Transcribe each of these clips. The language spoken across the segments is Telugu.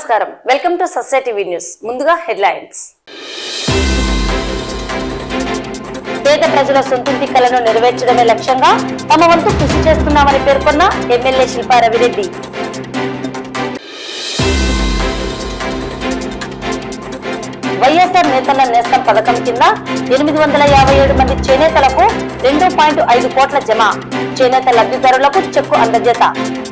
నమస్కారం welcome to society TV news ముందుగా హెడ్లైన్స్ పేద ప్రజల సొంతింటి కలను నెరవేర్చడమే లక్ష్యంగా తమ వంతు కృషి చేస్తున్నామని పేర్కొన్న ఎమ్మెల్యే శిల్పా రవిరెడ్డి వైఎస్ఆర్ నేతల నేస్తం పథకం కింద ఎనిమిది వందల యాభై ఏడు మంది చేనేతలకు రెండు పాయింట్ ఐదు కోట్ల జమ చేనేత లబ్ధిదారులకు చెక్కు అందజేత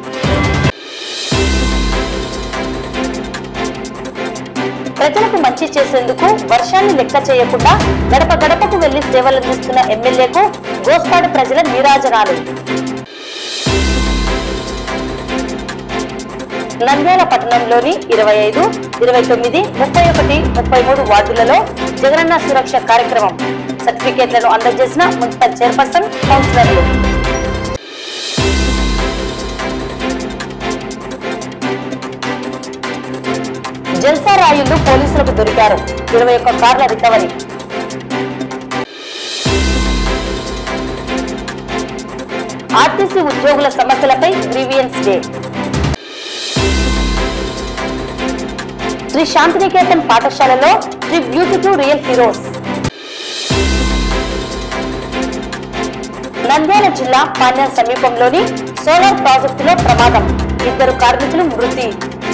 ప్రజలకు మంచి చేసేందుకు వర్షాన్ని లెక్క చేయకుండా గడప గడపకు వెళ్లి సేవలందిస్తున్న ఎమ్మెల్యేకు గోస్పాడు ప్రజల నీరాజనాలు నంద్యాల పట్టణంలోని ఇరవై ఐదు ఇరవై తొమ్మిది ముప్పై ఒకటి ముప్పై మూడు వార్డులలో జగనన్న సురక్ష కార్యక్రమం సర్టిఫికేట్లను అందజేసిన మున్సిపల్ చైర్పర్సన్ కౌన్సిలర్లు జల్సా రాయుళ్లు పోలీసులకు దొరికారు ఇరవై ఒక్క కార్ల రికవరీ ఆర్టీసీ ఉద్యోగుల సమస్యలపై గ్రీవియన్స్ డే శ్రీ శాంతినికేతన్ పాఠశాలలో Shri beautiful real heroes Nandyal జిల్లా పాణ్యం సమీపంలోని సోలార్ ప్రాజెక్టులో ప్రమాదం ఇద్దరు కార్మికులు మృతి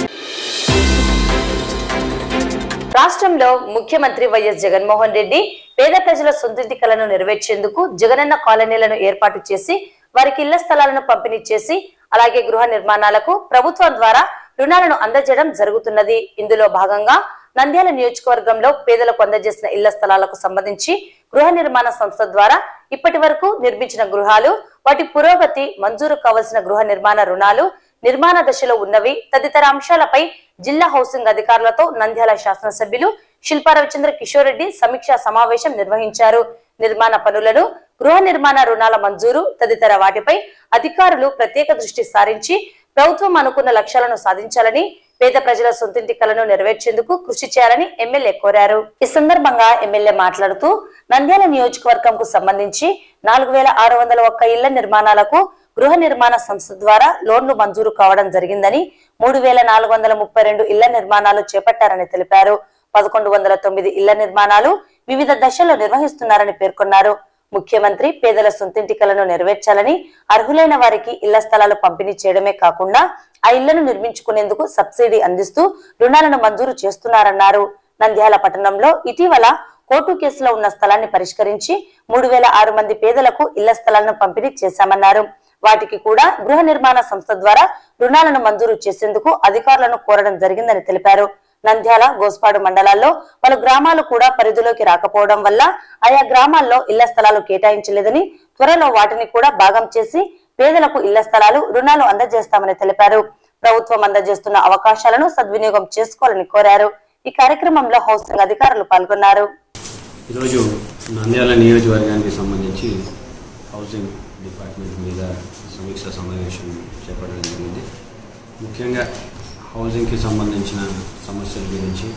రాష్ట్రంలో ముఖ్యమంత్రి వైఎస్ జగన్మోహన్ రెడ్డి పేద ప్రజల సొంతింటి కలను నెరవేర్చేందుకు జగనన్న కాలనీలను ఏర్పాటు చేసి వారికి ఇళ్ల స్థలాలను పంపిణీ చేసి అలాగే గృహ నిర్మాణాలకు ప్రభుత్వం ద్వారా రుణాలను అందజేయడం జరుగుతున్నది ఇందులో భాగంగా నంద్యాల నియోజకవర్గంలో పేదలకు అందజేసిన ఇళ్ల స్థలాలకు సంబంధించి గృహ నిర్మాణ సంస్థ ద్వారా ఇప్పటి వరకు నిర్మించిన గృహాలు వాటి పురోగతి మంజూరు కావలసిన గృహ నిర్మాణ రుణాలు నిర్మాణ దశలో ఉన్నవి తదితర అంశాలపై జిల్లా హౌసింగ్ అధికారులతో నంద్యాల శాసనసభ్యులు శిల్పా రవిచంద్ర కిషోర్ రెడ్డి సమీక్షా సమావేశం నిర్వహించారు నిర్మాణ పనులను గృహ నిర్మాణ రుణాల మంజూరు తదితర వాటిపై అధికారులు ప్రత్యేక దృష్టి సారించి ప్రభుత్వం అనుకున్న లక్ష్యాలను సాధించాలని పేద ప్రజల సొంతింటి కలను నెరవేర్చేందుకు కృషి చేయాలని ఎమ్మెల్యే కోరారు ఈ సందర్భంగా ఎమ్మెల్యే మాట్లాడుతూ నంద్యాల నియోజకవర్గంకు సంబంధించి నాలుగు వేల ఆరు వందల ఒక్క ఇళ్ల నిర్మాణాలకు గృహ నిర్మాణ సంస్థ ద్వారా లోన్లు మంజూరు కావడం జరిగిందని మూడు వేల నాలుగు వందల ముప్పై రెండు ఇళ్ల నిర్మాణాలు చేపట్టారని తెలిపారు పదకొండు వందల తొమ్మిది ఇళ్ల నిర్మాణాలు వివిధ దశల్లో నిర్వహిస్తున్నారని పేర్కొన్నారు ముఖ్యమంత్రి పేదల సొంతింటి కలను నెరవేర్చాలని అర్హులైన వారికి ఇళ్ల స్థలాలు పంపిణీ చేయడమే కాకుండా ఆ ఇళ్లను నిర్మించుకునేందుకు సబ్సిడీ అందిస్తూ రుణాలను మంజూరు చేస్తున్నారన్నారు నంద్యాల పట్టణంలో ఇటీవల కోర్టు కేసులో ఉన్న స్థలాన్ని పరిష్కరించి మూడు వేల ఆరు మంది పేదలకు ఇళ్ల స్థలాలను పంపిణీ చేశామన్నారు వాటికి కూడా గృహ నిర్మాణ సంస్థ ద్వారా రుణాలను మంజూరు చేసేందుకు అధికారులను కోరడం జరిగిందని తెలిపారు నంద్యాల గోస్పాడు మండలాల్లో పలు గ్రామాలు కూడా పరిధిలోకి రాకపోవడం వల్ల ఆయా గ్రామాల్లో ఇళ్ల స్థలాలు కేటాయించలేదని త్వరలో వాటిని కూడా భాగం చేసి పేదలకు ఇళ్ల స్థలాలు రుణాలు అందజేస్తామని తెలిపారు ప్రభుత్వం అందజేస్తున్న అవకాశాలను సద్వినియోగం చేసుకోవాలని కోరారు ఈ కార్యక్రమంలో హౌసింగ్ అధికారులు పాల్గొన్నారు ఈరోజు నంద్యాల నియోజకవర్గానికి సంబంధించి హౌసింగ్ డిపార్ట్మెంట్ మీద సమీక్ష సమావేశం చేపట్టడం జరిగింది ముఖ్యంగా హౌసింగ్కి సంబంధించిన సమస్యల గురించి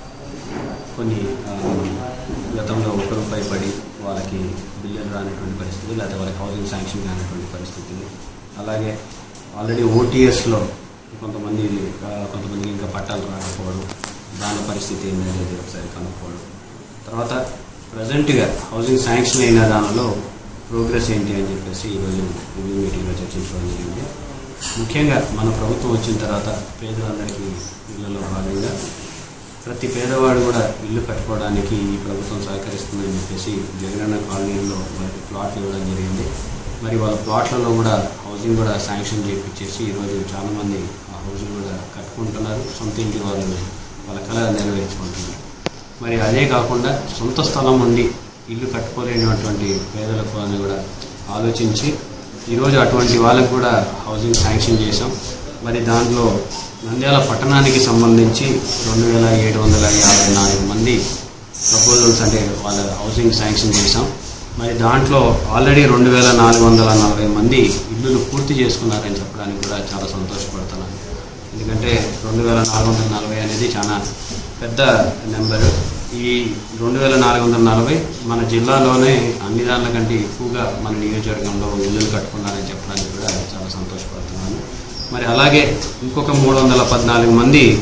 కొన్ని ఆ, గతంలో ఒక రూపాయి పడి వాళ్ళకి బిల్లులు రానటువంటి పరిస్థితి లేదా వాళ్ళకి హౌసింగ్ శాంక్షన్ కానటువంటి పరిస్థితులు అలాగే ఆల్రెడీ ఓటీఎస్లో కొంతమంది ఆ, కొంతమందికి ఇంకా పట్టాలు రాకపోవడం దాని పరిస్థితి ఏంటనేది ఒకసారి కనుక్కోవడం తర్వాత ప్రజెంట్గా హౌసింగ్ శాంక్షన్ అయిన దానిలో ప్రోగ్రెస్ ఏంటి అని చెప్పేసి ఈరోజు రివ్యూ మీటింగ్లో చర్చించడం జరిగింది ముఖ్యంగా మన ప్రభుత్వం వచ్చిన తర్వాత పేదలందరికీ ఇళ్లలో భాగంగా ప్రతి పేదవాడు కూడా ఇల్లు కట్టుకోవడానికి ఈ ప్రభుత్వం సహకరిస్తుందని చెప్పేసి జగనన్న కాలనీలో వారికి ప్లాట్లు ఇవ్వడం జరిగింది మరి వాళ్ళ ప్లాట్లలో కూడా హౌసింగ్ కూడా శాంక్షన్ చేయించేసి ఈరోజు చాలామంది ఆ హౌసింగ్ కూడా కట్టుకుంటున్నారు సొంత ఇంటి వాళ్ళు వాళ్ళ కళ నెరవేర్చుకుంటున్నారు మరి అదే కాకుండా సొంత స్థలం ఉండి ఇల్లు కట్టుకోలేనటువంటి పేదలకు అని కూడా ఆలోచించి ఈరోజు అటువంటి వాళ్ళకు కూడా హౌసింగ్ శాంక్షన్ చేశాం మరి దాంట్లో నంద్యాల పట్టణానికి సంబంధించి రెండు వేల ఏడు వందల యాభై నాలుగు మంది ప్రపోజల్స్ అంటే వాళ్ళ హౌసింగ్ శాంక్షన్ చేశాం మరి దాంట్లో ఆల్రెడీ రెండు వేల నాలుగు వందల నలభై మంది ఇల్లులు పూర్తి చేసుకున్నారని చెప్పడానికి కూడా చాలా సంతోషపడుతున్నాను ఎందుకంటే రెండు వేల నాలుగు వందల నలభై అనేది చాలా పెద్ద నెంబరు ఈ రెండు వేల నాలుగు వందల నలభై మన జిల్లాలోనే అన్ని దానిల కంటే ఎక్కువగా మన నియోజకవర్గంలో ఇల్లులు కట్టుకున్నారని చెప్పడానికి కూడా చాలా సంతోషపడుతున్నాను మరి అలాగే ఇంకొక మూడు వందల పద్నాలుగు మంది ఆ,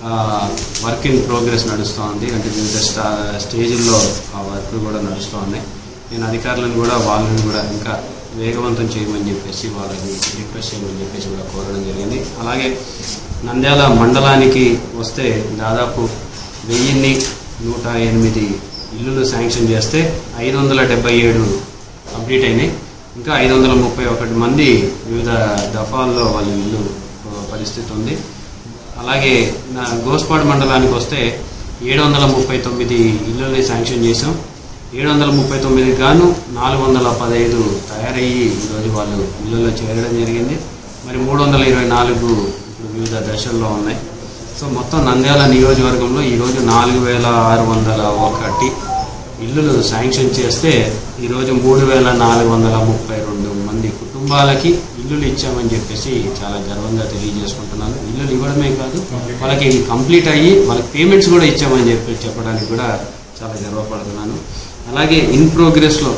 వర్క్ ఇన్ ప్రోగ్రెస్ నడుస్తూ ఉంది అంటే వివిధ స్టా స్టేజ్ల్లో ఆ వర్క్ కూడా నడుస్తూ ఉన్నాయి నేను అధికారులను కూడా వాళ్ళని కూడా ఇంకా వేగవంతం చేయమని చెప్పేసి వాళ్ళని రిక్వెస్ట్ చేయమని చెప్పేసి కూడా కోరడం జరిగింది అలాగే నంద్యాల మండలానికి వస్తే దాదాపు వెయ్యిన్ని నూట ఎనిమిది ఇల్లులు శాంక్షన్ చేస్తే ఐదు వందల డెబ్బై ఏడు కంప్లీట్ అయినాయి ఇంకా ఐదు వందల ముప్పై ఒకటి మంది వివిధ దఫాల్లో వాళ్ళ ఇల్లు ఆ, పరిస్థితి ఉంది అలాగే నా గోస్పాడ్ మండలానికి వస్తే ఏడు వందల ముప్పై తొమ్మిది ఇళ్ళని శాంక్షన్ చేసాం ఏడు వందల ముప్పై తొమ్మిది గాను నాలుగు వందల పదహైదు తయారయ్యి ఈరోజు వాళ్ళు ఇళ్ళలో చేరడం జరిగింది మరి మూడు వందల ఇరవై నాలుగు ఇప్పుడు వివిధ దశల్లో ఉన్నాయి సో మొత్తం నంద్యాల నియోజకవర్గంలో ఈరోజు నాలుగు వేల ఆరు వందల ఒకటి ఇల్లులు శాంక్షన్ చేస్తే ఈరోజు మూడు వేల నాలుగు వందల ముప్పై రెండు మంది కుటుంబాలకి ఇల్లులు ఇచ్చామని చెప్పేసి చాలా గర్వంగా తెలియజేసుకుంటున్నాను ఇల్లులు ఇవ్వడమే కాదు వాళ్ళకి కంప్లీట్ అయ్యి వాళ్ళకి పేమెంట్స్ కూడా ఇచ్చామని చెప్పి చెప్పడానికి కూడా చాలా గర్వపడుతున్నాను అలాగే ఇన్ ప్రోగ్రెస్లో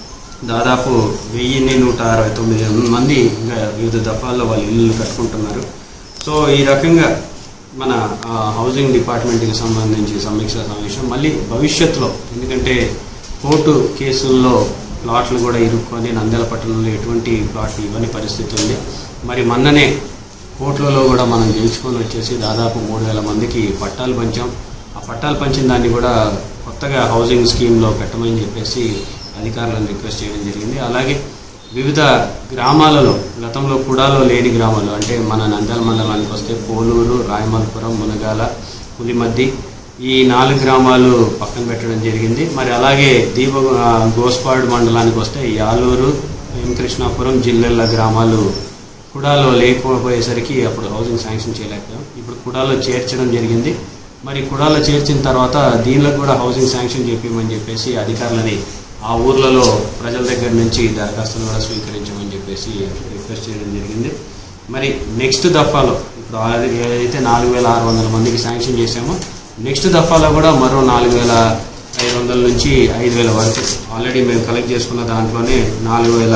దాదాపు వెయ్యిన్ని నూట అరవై తొమ్మిది మంది ఇంకా వివిధ దఫాల్లో వాళ్ళు ఇల్లు కట్టుకుంటున్నారు సో ఈ రకంగా మన ఆ, హౌసింగ్ డిపార్ట్మెంట్కి సంబంధించి సమీక్ష సమావేశం మళ్ళీ భవిష్యత్తులో ఎందుకంటే కోర్టు కేసుల్లో ప్లాట్లు కూడా ఇరుక్కొని నంద్యాల పట్టణంలో ఎటువంటి ప్లాట్లు ఇవ్వని పరిస్థితి ఉంది మరి మొన్ననే కోర్టులలో కూడా మనం గెలుచుకొని వచ్చేసి దాదాపు మూడు వేల మందికి పట్టాలు పంచాం ఆ పట్టాలు పంచిన దాన్ని కూడా కొత్తగా హౌసింగ్ స్కీమ్లో పెట్టమని చెప్పేసి అధికారులను రిక్వెస్ట్ చేయడం జరిగింది అలాగే వివిధ గ్రామాలలో గతంలో కుడాలో లేని గ్రామాలు అంటే మన నంద్యాల మండలానికి వస్తే పోలూరు రాయమల్పురం మునగాల పులిమద్ది ఈ నాలుగు గ్రామాలు పక్కన పెట్టడం జరిగింది మరి అలాగే దీప ఆ, గోస్పాడ్ మండలానికి వస్తే యాలూరు ఎం కృష్ణాపురం జిల్లెళ్ళ గ్రామాలు కుడాలో లేకపోయేసరికి అప్పుడు హౌసింగ్ శాంక్షన్ చేయలేకపోయాం ఇప్పుడు కుడాలో చేర్చడం జరిగింది మరి కుడాలో చేర్చిన తర్వాత దీనిలో కూడా హౌసింగ్ శాంక్షన్ చేపించమని చెప్పేసి అధికారులని ఆ ఊర్లలో ప్రజల దగ్గర నుంచి దరఖాస్తులు కూడా స్వీకరించమని చెప్పేసి రిక్వెస్ట్ చేయడం జరిగింది మరి నెక్స్ట్ దఫాలో ఇప్పుడు ఆ- ఏదైతే నాలుగు వేల ఆరు వందల మందికి శాంక్షన్ చేశామో నెక్స్ట్ దఫాలో కూడా మరో నాలుగు వేల ఐదు వందల నుంచి ఐదు వేల వరకు ఆల్రెడీ మేము కలెక్ట్ చేసుకున్న దాంట్లోనే నాలుగు వేల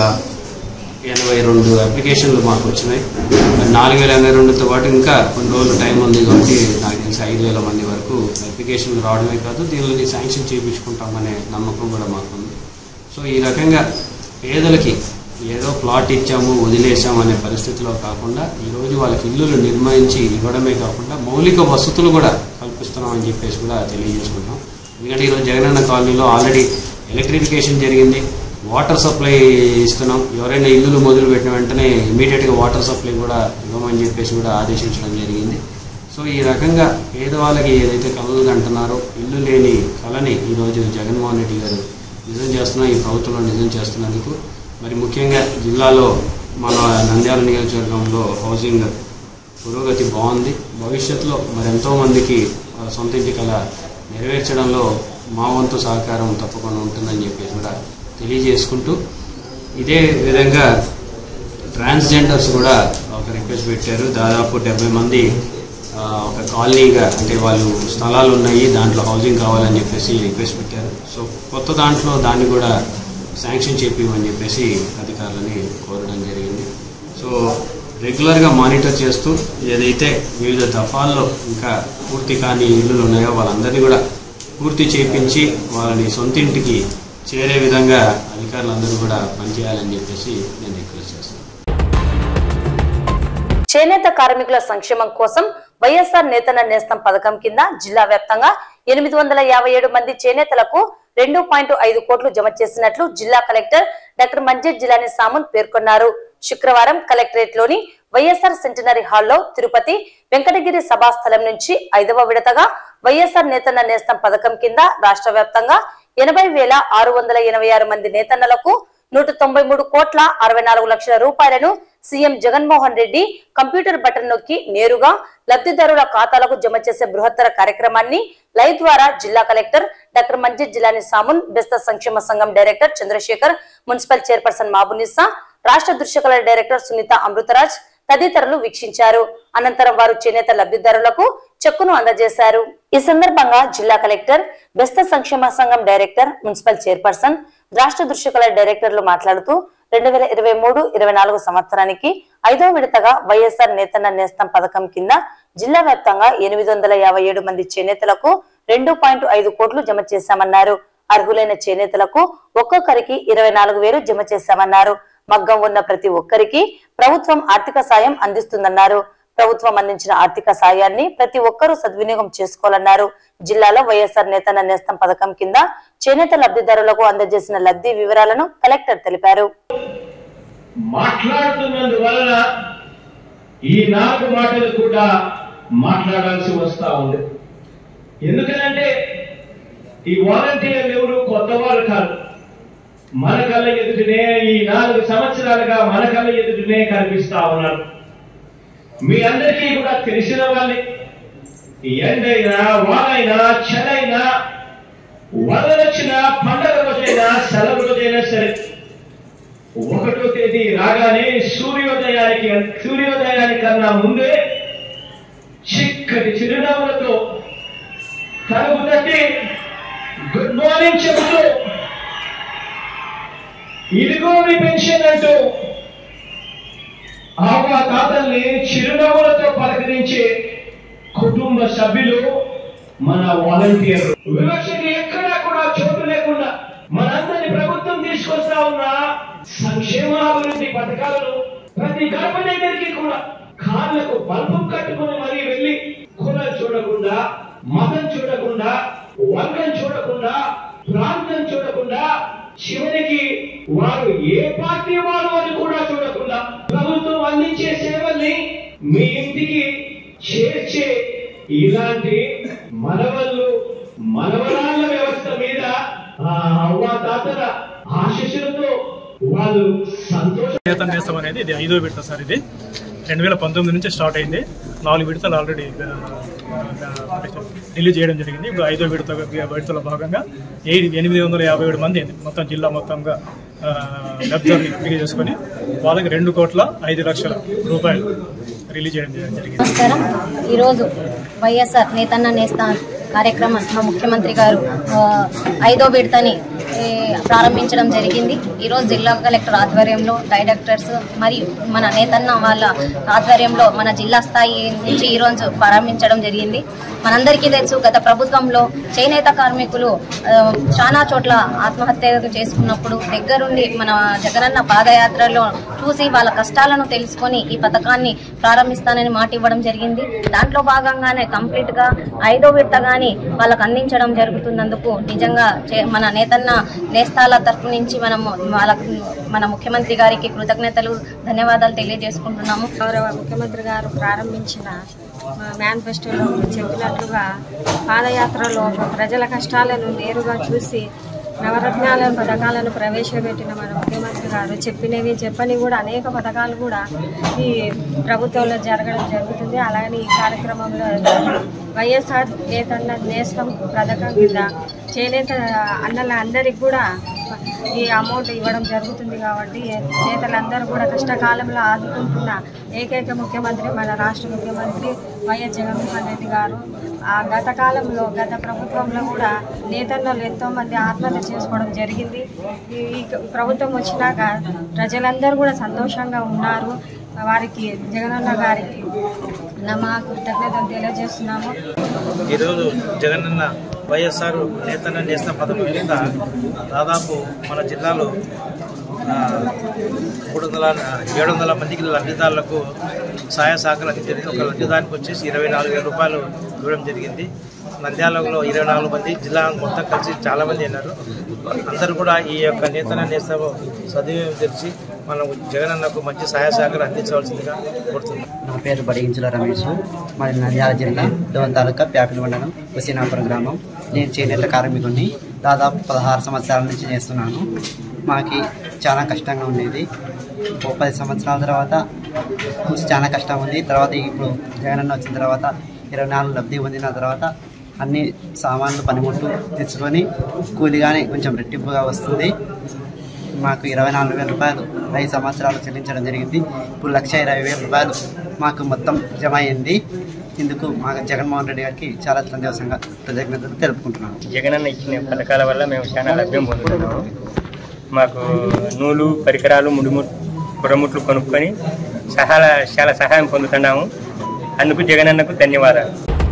ఎనభై రెండు అప్లికేషన్లు మాకు వచ్చినాయి మరి నాలుగు వేల ఎనభై రెండుతో పాటు ఇంకా కొన్ని రోజులు టైం ఉంది కాబట్టి నాకు తెలిసి ఐదు వేల మంది వరకు అప్లికేషన్లు రావడమే కాదు దీనిని శాంక్షన్ చేయించుకుంటామనే నమ్మకం కూడా మాకు ఉంది సో ఈ రకంగా పేదలకి ఏదో ప్లాట్ ఇచ్చాము వదిలేసాము అనే పరిస్థితిలో కాకుండా ఈరోజు వాళ్ళకి ఇల్లులు నిర్మించి ఇవ్వడమే కాకుండా మౌలిక వసతులు కూడా కల్పిస్తున్నామని చెప్పేసి కూడా తెలియజేసుకుంటాం ఎందుకంటే ఈరోజు జగనన్న కాలనీలో ఆల్రెడీ ఎలక్ట్రిఫికేషన్ జరిగింది వాటర్ సప్లై ఇస్తున్నాం ఎవరైనా ఇల్లులు మొదలు పెట్టిన వెంటనే ఇమీడియట్గా వాటర్ సప్లై కూడా ఇవ్వమని చెప్పేసి కూడా ఆదేశించడం జరిగింది సో ఈ రకంగా పేదవాళ్ళకి ఏదైతే కలలు అంటున్నారో ఇల్లు లేని కళని ఈరోజు జగన్మోహన్ రెడ్డి గారు నిజం చేస్తున్న ఈ ప్రభుత్వంలో నిజం చేస్తున్నందుకు మరి ముఖ్యంగా జిల్లాలో మన నంద్యాల నియోజకవర్గంలో హౌసింగ్ పురోగతి బాగుంది భవిష్యత్తులో మరి ఎంతోమందికి ఆ, సొంత ఇంటి కళ నెరవేర్చడంలో మా వంతు సహకారం తప్పకుండా ఉంటుందని చెప్పేసి కూడా తెలియజేసుకుంటూ ఇదే విధంగా ట్రాన్స్జెండర్స్ కూడా ఒక రిక్వెస్ట్ పెట్టారు దాదాపు డెబ్బై మంది ఆ, ఒక కాలనీగా అంటే వాళ్ళు స్థలాలు ఉన్నాయి దాంట్లో హౌసింగ్ కావాలని చెప్పేసి రిక్వెస్ట్ పెట్టారు సో కొత్త దాంట్లో దాన్ని కూడా శాంక్షన్ చేపిమని చెప్పేసి అధికారులని కోరడం జరిగింది సో రెగ్యులర్గా మానిటర్ చేస్తూ ఏదైతే వివిధ దఫాల్లో ఇంకా పూర్తి కాని ఇల్లులు ఉన్నాయో వాళ్ళందరినీ కూడా పూర్తి చేపించి వాళ్ళని సొంత ఇంటికి చేరే విధంగా అధికారులందరూ కూడా పనిచేయాలని చెప్పేసి నేను రిక్వెస్ట్ చేస్తాను చేనేత కార్మికుల సంక్షేమం కోసం వైఎస్ఆర్ నేతన్న నేస్తం పథకం కింద జిల్లా వ్యాప్తంగా ఎనిమిది వందల యాభై ఏడు మంది చేనేతలకు రెండు పాయింట్ ఐదు కోట్లు జమ చేసినట్లు జిల్లా కలెక్టర్ డాక్టర్ మంజీర్ జిలాని సామున్ పేర్కొన్నారు శుక్రవారం కలెక్టరేట్ లోని వైఎస్ఆర్ సెంటినరీ హాల్లో తిరుపతి వెంకటగిరి సభాస్థలం నుంచి ఐదవ విడతగా వైఎస్ఆర్ నేతన్న నేస్తం పథకం కింద రాష్ట్ర వ్యాప్తంగా ఎనభై వేల ఆరు వందల ఎనభై ఆరు మంది నేతన్నలకు నూట తొంభై మూడు కోట్ల అరవై నాలుగు లక్షల రూపాయలను CM Jaganmohan Reddy computer button నొక్కి నేరుగా లబ్ధిదారుల ఖాతాలకు జమ చేసే బృహత్తర కార్యక్రమాన్ని లైవ్ ద్వారా జిల్లా కలెక్టర్ డాక్టర్ మంజిత్ జిలాని సామున్ బెస్త సంక్షేమ సంఘం director Chandrasekhar municipal chairperson Mabunisa రాష్ట్ర దృశ్యకళ డైరెక్టర్ సునీత అమృతరాజ్ తదితరులు వీక్షించారు అనంతరం వారు చేనేత లబ్ధిదారులకు చెక్కును అందజేశారు ఈ సందర్భంగా జిల్లా కలెక్టర్ బెస్త సంక్షేమ సంఘం డైరెక్టర్ మున్సిపల్ చైర్పర్సన్ రాష్ట్ర దృశ్యకళ డైరెక్టర్లు మాట్లాడుతూ రెండు వేల ఇరవై మూడు ఇరవై నాలుగు సంవత్సరానికి ఐదో విడతగా వైఎస్ఆర్ నేతన్న నేస్తం పథకం కింద జిల్లా వ్యాప్తంగా ఎనిమిది వందల యాభై ఏడు మంది చేనేతలకు రెండు పాయింట్ ఐదు కోట్లు జమ చేశామన్నారు అర్హులైన చేనేతలకు ఒక్కొక్కరికి ఇరవై నాలుగు వేలు జమ చేశామన్నారు మగ్గం ఉన్న ప్రతి ఒక్కరికి ప్రభుత్వం ఆర్థిక సాయం అందిస్తుందన్నారు ప్రభుత్వం అందించిన ఆర్థిక సాయాన్ని ప్రతి ఒక్కరూ సద్వినియోగం చేసుకోవాలన్నారు జిల్లాలో వైఎస్ఆర్ నేతన్న నేస్తం పథకం కింద చేనేత లబ్ధిదారులకు అందజేసిన లబ్ధి వివరాలను కలెక్టర్ తెలిపారు మాట్లాడుతున్నందువలన ఈ నాలుగు మాటలు కూడా మాట్లాడాల్సి వస్తా ఉంది ఎందుకనంటే ఈ వాలంటీర్లు ఎవరు కొత్త వారు కాదు మన కళ్ళ ఎదుటనే ఈ నాలుగు సంవత్సరాలుగా మన కళ్ళ ఎదుటనే కనిపిస్తా ఉన్నారు మీ అందరికీ కూడా తెలిసిన వాళ్ళే ఎండైనా వానైనా చలైనా వరదొచ్చినా పండగ రోజైనా సెలవు రోజైనా సరే ఒకటో తేదీ రాగానే సూర్యోదయానికి సూర్యోదయానికన్నా ముందే చిక్కటి చిరునవ్వులతో తలుపు తట్టి గుడ్ మార్నింగ్ చెబుతూ ఇదిగో మీ పెన్షన్ అంటూ ఆవా తాతల్ని చిరునవ్వులతో పలకరించే కుటుంబ సభ్యులు మన వాలంటీర్లు వివక్షకి ఎక్కడా కూడా చోటు లేకుండా మనందరి ప్రభుత్వం తీసుకొస్తా ఉన్న సంక్షేమాభివృద్ధి పథకాలను ప్రతి గడప దగ్గరికి కూడా కాళ్ళకు బల్బం కట్టుకుని మరీ వెళ్ళి కులం చూడకుండా మతం చూడకుండా వర్గం చూడకుండా ప్రాంతం చూడకుండా చివరికి వారు ఏ పార్టీ వారు అని కూడా చూడకుండా ప్రభుత్వం అందించే సేవల్ని మీ ఇంటికి చేర్చే ఇలాంటి మనవళ్ళు మనవరాళ్ళ వ్యవస్థ మీద ఆ అవ్వ తాతల ఆశీస్సులతో వాళ్ళు సంతోష చేతన్ నేస్తం అనేది ఇది ఐదో విడత సార్ ఇది రెండు వేల పంతొమ్మిది నుంచి స్టార్ట్ అయింది నాలుగు విడతలు ఆల్రెడీ రిలీజ్ చేయడం జరిగింది ఇప్పుడు ఐదో విడత విడతలో భాగంగా ఎయిట్ ఎనిమిది వందల యాభై ఏడు మంది మొత్తం జిల్లా మొత్తంగా ఆ, లబ్ధిదారులు ఎంపిక చేసుకొని వాళ్ళకి రెండు కోట్ల ఐదు లక్షల రూపాయలు రిలీజ్ చేయడం జరిగింది నమస్కారం ఈరోజు వైఎస్ఆర్ నేతన్న నేస్తా కార్యక్రమం మా ముఖ్యమంత్రి గారు ఆ, ఐదో విడతని ఏ, ప్రారంభించడం జరిగింది ఈరోజు జిల్లా కలెక్టర్ ఆధ్వర్యంలో డైరెక్టర్స్ మరియు మన నేతన్న వాళ్ళ ఆధ్వర్యంలో మన జిల్లా స్థాయి నుంచి ఈరోజు ప్రారంభించడం జరిగింది మనందరికీ తెలుసు గత ప్రభుత్వంలో చేనేత కార్మికులు ఆ, చాలా చోట్ల ఆత్మహత్య చేసుకున్నప్పుడు దగ్గరుండి మన జగనన్న పాదయాత్రలో చూసి వాళ్ళ కష్టాలను తెలుసుకొని ఈ పథకాన్ని ప్రారంభిస్తానని మాట ఇవ్వడం జరిగింది దాంట్లో భాగంగానే కంప్లీట్ గా ఐదో విడత గాని వాళ్ళకు అందించడం జరుగుతున్నందుకు నిజంగా చే- మన నేతన్న నేస్తాల తరఫు నుంచి మనము వాళ్ళకు మన ముఖ్యమంత్రి గారికి కృతజ్ఞతలు ధన్యవాదాలు తెలియజేసుకుంటున్నాము గౌరవ ముఖ్యమంత్రి గారు ప్రారంభించిన మా మేనిఫెస్టోలో చెప్పినట్లుగా పాదయాత్రలో ప్రజల కష్టాలను నేరుగా చూసి నవరత్నాల పథకాలను ప్రవేశపెట్టిన మన ముఖ్యమంత్రి గారు చెప్పినవి చెప్పని కూడా అనేక పథకాలు కూడా ఈ ప్రభుత్వంలో జరగడం జరుగుతుంది అలాగని ఈ కార్యక్రమంలో వైఎస్ఆర్ నేతన్న నేస్తం పథకం కింద చేనేత అన్నల అందరికి కూడా ఈ అమౌంట్ ఇవ్వడం జరుగుతుంది కాబట్టి నేతలందరూ కూడా కష్టకాలంలో ఆదుకుంటున్న ఏకైక ముఖ్యమంత్రి మన రాష్ట్ర ముఖ్యమంత్రి వైఎస్ జగన్మోహన్ రెడ్డి గారు ఆ గత కాలంలో గత ప్రభుత్వంలో కూడా నేతన్నలు ఎంతో మంది ఆత్మహత్య చేసుకోవడం జరిగింది ఈ ఈ ప్రభుత్వం వచ్చినాక ప్రజలందరూ కూడా సంతోషంగా ఉన్నారు వారికి జగనన్న గారికి మా కృతజ్ఞతలు తెలియజేస్తున్నాము ఈరోజు జగనన్న వైఎస్ఆర్ నేతన్న నేస్తం పథకం కింద దాదాపు మన జిల్లాలో ఆ, మూడు వందల ఏడు వందల మందికి లబ్ధిదారులకు సహాయ సహకారం అందించింది ఒక లబ్ధిదారికి వచ్చేసి ఇరవై నాలుగు వేల రూపాయలు ఇవ్వడం జరిగింది నంద్యాలలో ఇరవై నాలుగు మంది జిల్లా మొత్తం కలిసి చాలా మంది ఉన్నారు అందరూ కూడా ఈ యొక్క నేతన నేస్తం సద్వినియోగం తెలిసి మనం జగనన్నకు మంచి సహాయ సహకారం అందించవలసిందిగా కోరుతున్నాం నా పేరు బడిగించుల రమేష్ మాది నంద్యాల జిల్లా దోన్ తాలూకా ప్యాపిల్ మండలం హుసీనాపురం గ్రామం నేను చేనేత కార్మికుడిని దాదాపు పదహారు సంవత్సరాల నుంచి చేస్తున్నాను మాకి చాలా కష్టంగా ఉండేది ఓ పది సంవత్సరాల తర్వాత చాలా కష్టం ఉంది తర్వాత ఇప్పుడు జగనన్న వచ్చిన తర్వాత ఇరవై నాలుగు లబ్ధి పొందిన తర్వాత అన్ని సామాన్లు పనిముట్లు తెచ్చుకొని కూలిగానే కొంచెం రెట్టింపుగా వస్తుంది మాకు ఇరవై నాలుగు వేల రూపాయలు ఐదు సంవత్సరాలు చెల్లించడం జరిగింది ఇప్పుడు లక్ష ఇరవై వేల రూపాయలు మాకు మొత్తం జమ అయింది ఇందుకు మా జగన్మోహన్ రెడ్డి గారికి చాలా సంతోషంగా కృతజ్ఞతలు తెలుపుకుంటున్నాను జగనన్న ఇచ్చిన పథకాల వల్ల మేము చాలా లభ్యం పొందుతున్నాము మాకు నూలు పరికరాలు ముడిము కుడముట్లు కొనుక్కొని సహాయ చాలా సహాయం పొందుతున్నాము అందుకు జగనన్నకు ధన్యవాదాలు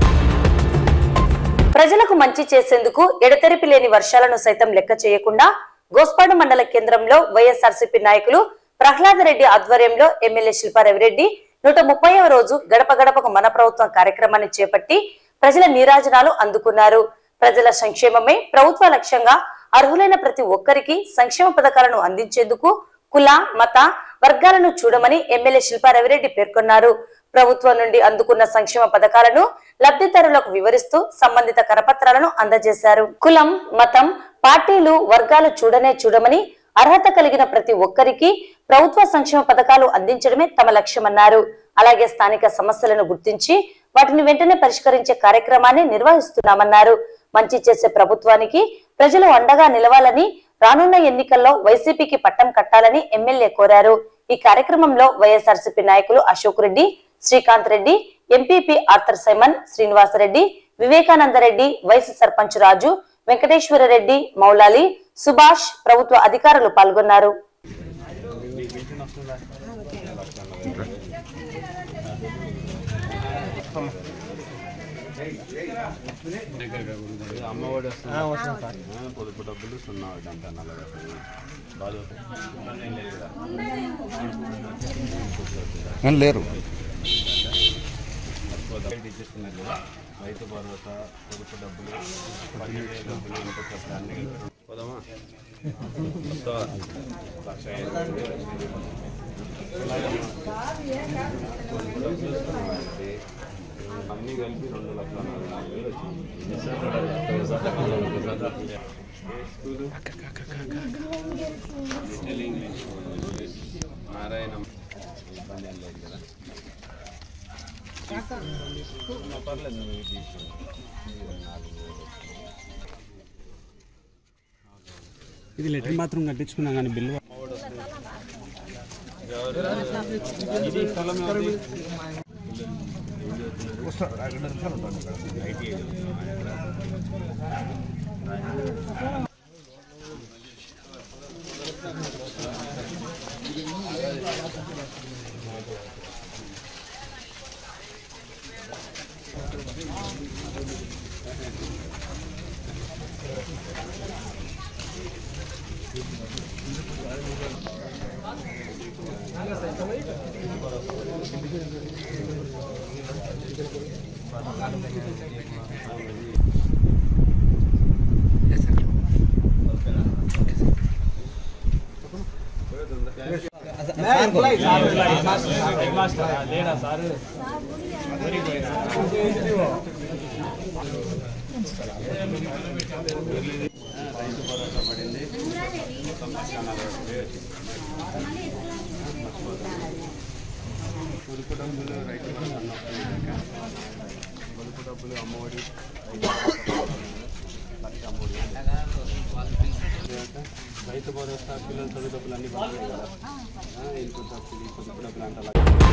ప్రజలకు మంచి చేసేందుకు ఎడతెరిపి లేని వర్షాలను సైతం లెక్క చేయకుండా గోస్పాడు మండల కేంద్రంలో వైఎస్ఆర్సీపీ నాయకులు ప్రహ్లాద రెడ్డి ఆధ్వర్యంలో ఎమ్మెల్యే శిల్పారవిరెడ్డి నూట ముప్పైవ రోజు గడప గడపకు మన ప్రభుత్వం కార్యక్రమాన్ని చేపట్టి ప్రజల నీరాజనాలు అందుకున్నారు ప్రజల సంక్షేమమే ప్రభుత్వ లక్ష్యంగా అర్హులైన ప్రతి ఒక్కరికి సంక్షేమ పథకాలను అందించేందుకు కుల మత వర్గాలను చూడమని ఎమ్మెల్యే శిల్పా రవిరెడ్డి పేర్కొన్నారు ప్రభుత్వం నుండి అందుకున్న సంక్షేమ పథకాలను లబ్ధిదారులకు వివరిస్తూ సంబంధిత కరపత్రాలను అందజేశారు కులం మతం పార్టీలు వర్గాలు చూడనే చూడమని అర్హత కలిగిన ప్రతి ఒక్కరికి ప్రభుత్వ సంక్షేమ పథకాలు అందించడమే తమ లక్ష్యమన్నారు అలాగే స్థానిక సమస్యలను గుర్తించి వాటిని వెంటనే పరిష్కరించే కార్యక్రమాన్ని నిర్వహిస్తున్నామన్నారు మంచి చేసే ప్రభుత్వానికి ప్రజలు అండగా నిలవాలని రానున్న ఎన్నికల్లో వైసీపీకి పట్టం కట్టాలని ఎమ్మెల్యే కోరారు ఈ కార్యక్రమంలో వైఎస్ఆర్సీపీ నాయకులు Ashok Reddy Srikanth Reddy MPP Arthur Simon Srinivasareddy Vivekanandareddy vice sarpanch Raju Venkateswara Reddy Moulali Subhash ప్రభుత్వ అధికారులు పాల్గొన్నారు అమ్మఒడి వస్తుంది పొదుపు డబ్బులు సున్నా ఒకటి అంట నల్లగా బాగా లేరు ఇచ్చేస్తున్నారు కదా రైతు భరోసా పొదుపు డబ్బులు పదిహేను డబ్బులు ఇంకొక అన్ని పోదామా వస్తావా? లక్ష ఐదు వేలు పొదుపు డబ్బులు సున్నా ఒకటి. అన్నీ కలిపి రెండు లక్షల నలభై నాలుగు వేలు వచ్చింది స్కూలు లిటిల్ ఇంగ్లీష్ నారాయణ ఇబ్బంది ఏం లేదు కదా పర్లేదు నువ్వు ఇది తీసుకో. ఇది నాలుగు వేలు. ఇది లెటర్ మాత్రం కట్టించుకున్నాం కానీ బిల్లు ఇది స్థలం ఎవరిది? రైతు భరోసా పడింది మొత్తం లక్ష నలభై ఒక్క వేలు వచ్చింది. పొదుపు డబ్బులు రైతు భరోసా అన్నప్పుడు ఇంకా పొదుపు డబ్బులు అమ్మఒడి రైతు భరోసా లక్ష మూడు వేలు. రైతు భరోసా పిల్లల చదువు డబ్బులు అన్ని పడలేదు కదా ఇన్పుట్ సబ్సిడీ పొదుపు డబ్బులు అంటే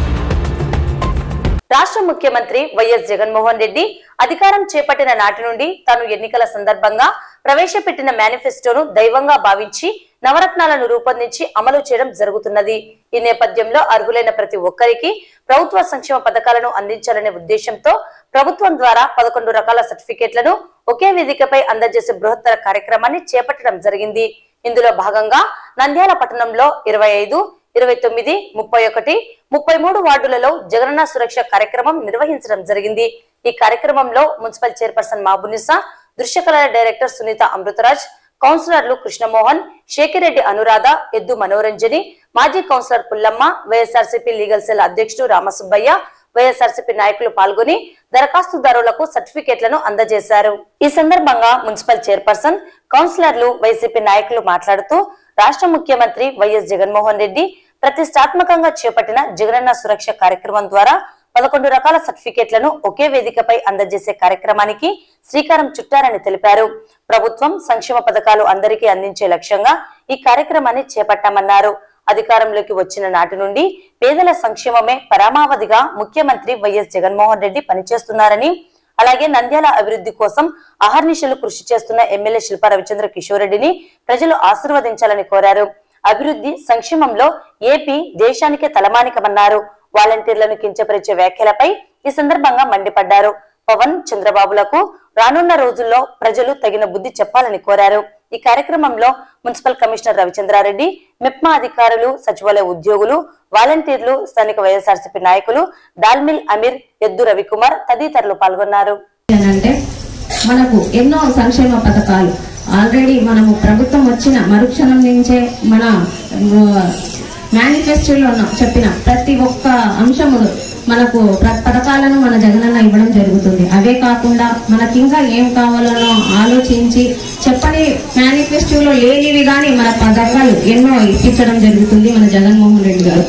రాష్ట్ర ముఖ్యమంత్రి వైఎస్ జగన్మోహన్ రెడ్డి అధికారం చేపట్టిన నాటి నుండి తాను ఎన్నికల సందర్భంగా ప్రవేశపెట్టిన మేనిఫెస్టోను దైవంగా భావించి నవరత్నాలను రూపొందించి అమలు చేయడం జరుగుతున్నది ఈ నేపథ్యంలో అర్హులైన ప్రతి ఒక్కరికి ప్రభుత్వ సంక్షేమ పథకాలను అందించాలనే ఉద్దేశంతో ప్రభుత్వం ద్వారా పదకొండు రకాల సర్టిఫికేట్లను ఒకే వేదికపై అందజేసే బృహత్తర కార్యక్రమాన్ని చేపట్టడం జరిగింది ఇందులో భాగంగా నంద్యాల పట్టణంలో ఇరవై ఐదు ఇరవై తొమ్మిది ముప్పై ఒకటి ముప్పై మూడు వార్డులలో జగనన్న సురక్ష కార్యక్రమం నిర్వహించడం జరిగింది ఈ కార్యక్రమంలో మున్సిపల్ చైర్పర్సన్ మాబునిసా దృశ్యకళల డైరెక్టర్ సునీత అమృతరాజ్ కౌన్సిలర్లు కృష్ణమోహన్ షేకిరెడ్డి అనురాధ ఎద్దు మనోరంజని మాజీ councillor Pullamma YSRCP legal cell అధ్యక్షుడు రామసుబ్బయ్య వైఎస్ఆర్సీపీ నాయకులు పాల్గొని దరఖాస్తుదారులకు సర్టిఫికేట్లను అందజేశారు ఈ సందర్భంగా మున్సిపల్ చైర్పర్సన్ కౌన్సిలర్లు వైసీపీ నాయకులు మాట్లాడుతూ రాష్ట్ర ముఖ్యమంత్రి వైఎస్ జగన్మోహన్ రెడ్డి ప్రతిష్టాత్మకంగా చేపట్టిన జగనన్న సురక్ష కార్యక్రమం ద్వారా పదకొండు రకాల సర్టిఫికేట్లను ఒకే వేదికపై అందజేసే కార్యక్రమానికి శ్రీకారం చుట్టారని తెలిపారు ప్రభుత్వం సంక్షేమ పథకాలు అందరికీ అందించే లక్ష్యంగా ఈ కార్యక్రమాన్ని చేపట్టామన్నారు అధికారంలోకి వచ్చిన నాటి నుండి పేదల సంక్షేమమే పరమావధిగా ముఖ్యమంత్రి వైఎస్ జగన్మోహన్ రెడ్డి పనిచేస్తున్నారని అలాగే నంద్యాల అభివృద్ధి కోసం అహర్నిశలు కృషి చేస్తున్న ఎమ్మెల్యే శిల్పా రవిచంద్ర కిషోర్ రెడ్డిని ప్రజలు ఆశీర్వదించాలని కోరారు అభివృద్ధి సంక్షేమంలో ఏపీ దేశానికే తలమానికమన్నారు వాలంటీర్లను కించపరిచే వ్యాఖ్యలపై ఈ సందర్భంగా మండిపడ్డారు పవన్ చంద్రబాబులకు రానున్న రోజుల్లో ప్రజలు తగిన బుద్ధి చెప్పాలని కోరారు ఈ కార్యక్రమంలో మున్సిపల్ కమిషనర్ రవిచంద్రారెడ్డి మెప్మా అధికారులు సచివాలయ ఉద్యోగులు వాలంటీర్లు స్థానిక వైఎస్ఆర్సీపీ నాయకులు దాల్మిల్ అమీర్ ఎద్దు రవికుమార్ తదితరులు పాల్గొన్నారు అంటే మనకు ఎన్నో సంక్షేమ పథకాలు ఆల్రెడీ మనము ప్రభుత్వం వచ్చిన మరుక్షణం నుంచే మన మేనిఫెస్టోలో చెప్పిన ప్రతి ఒక్క అంశము మనకు ప్ర- పథకాలను మన జగనన్న ఇవ్వడం జరుగుతుంది అవే కాకుండా మనకి ఇంకా ఏం కావాలనో ఆలోచించి చెప్పని మేనిఫెస్టోలో లేనివి కానీ మన పథకాలు ఎన్నో ఇప్పించడం జరుగుతుంది మన జగన్మోహన్ రెడ్డి గారు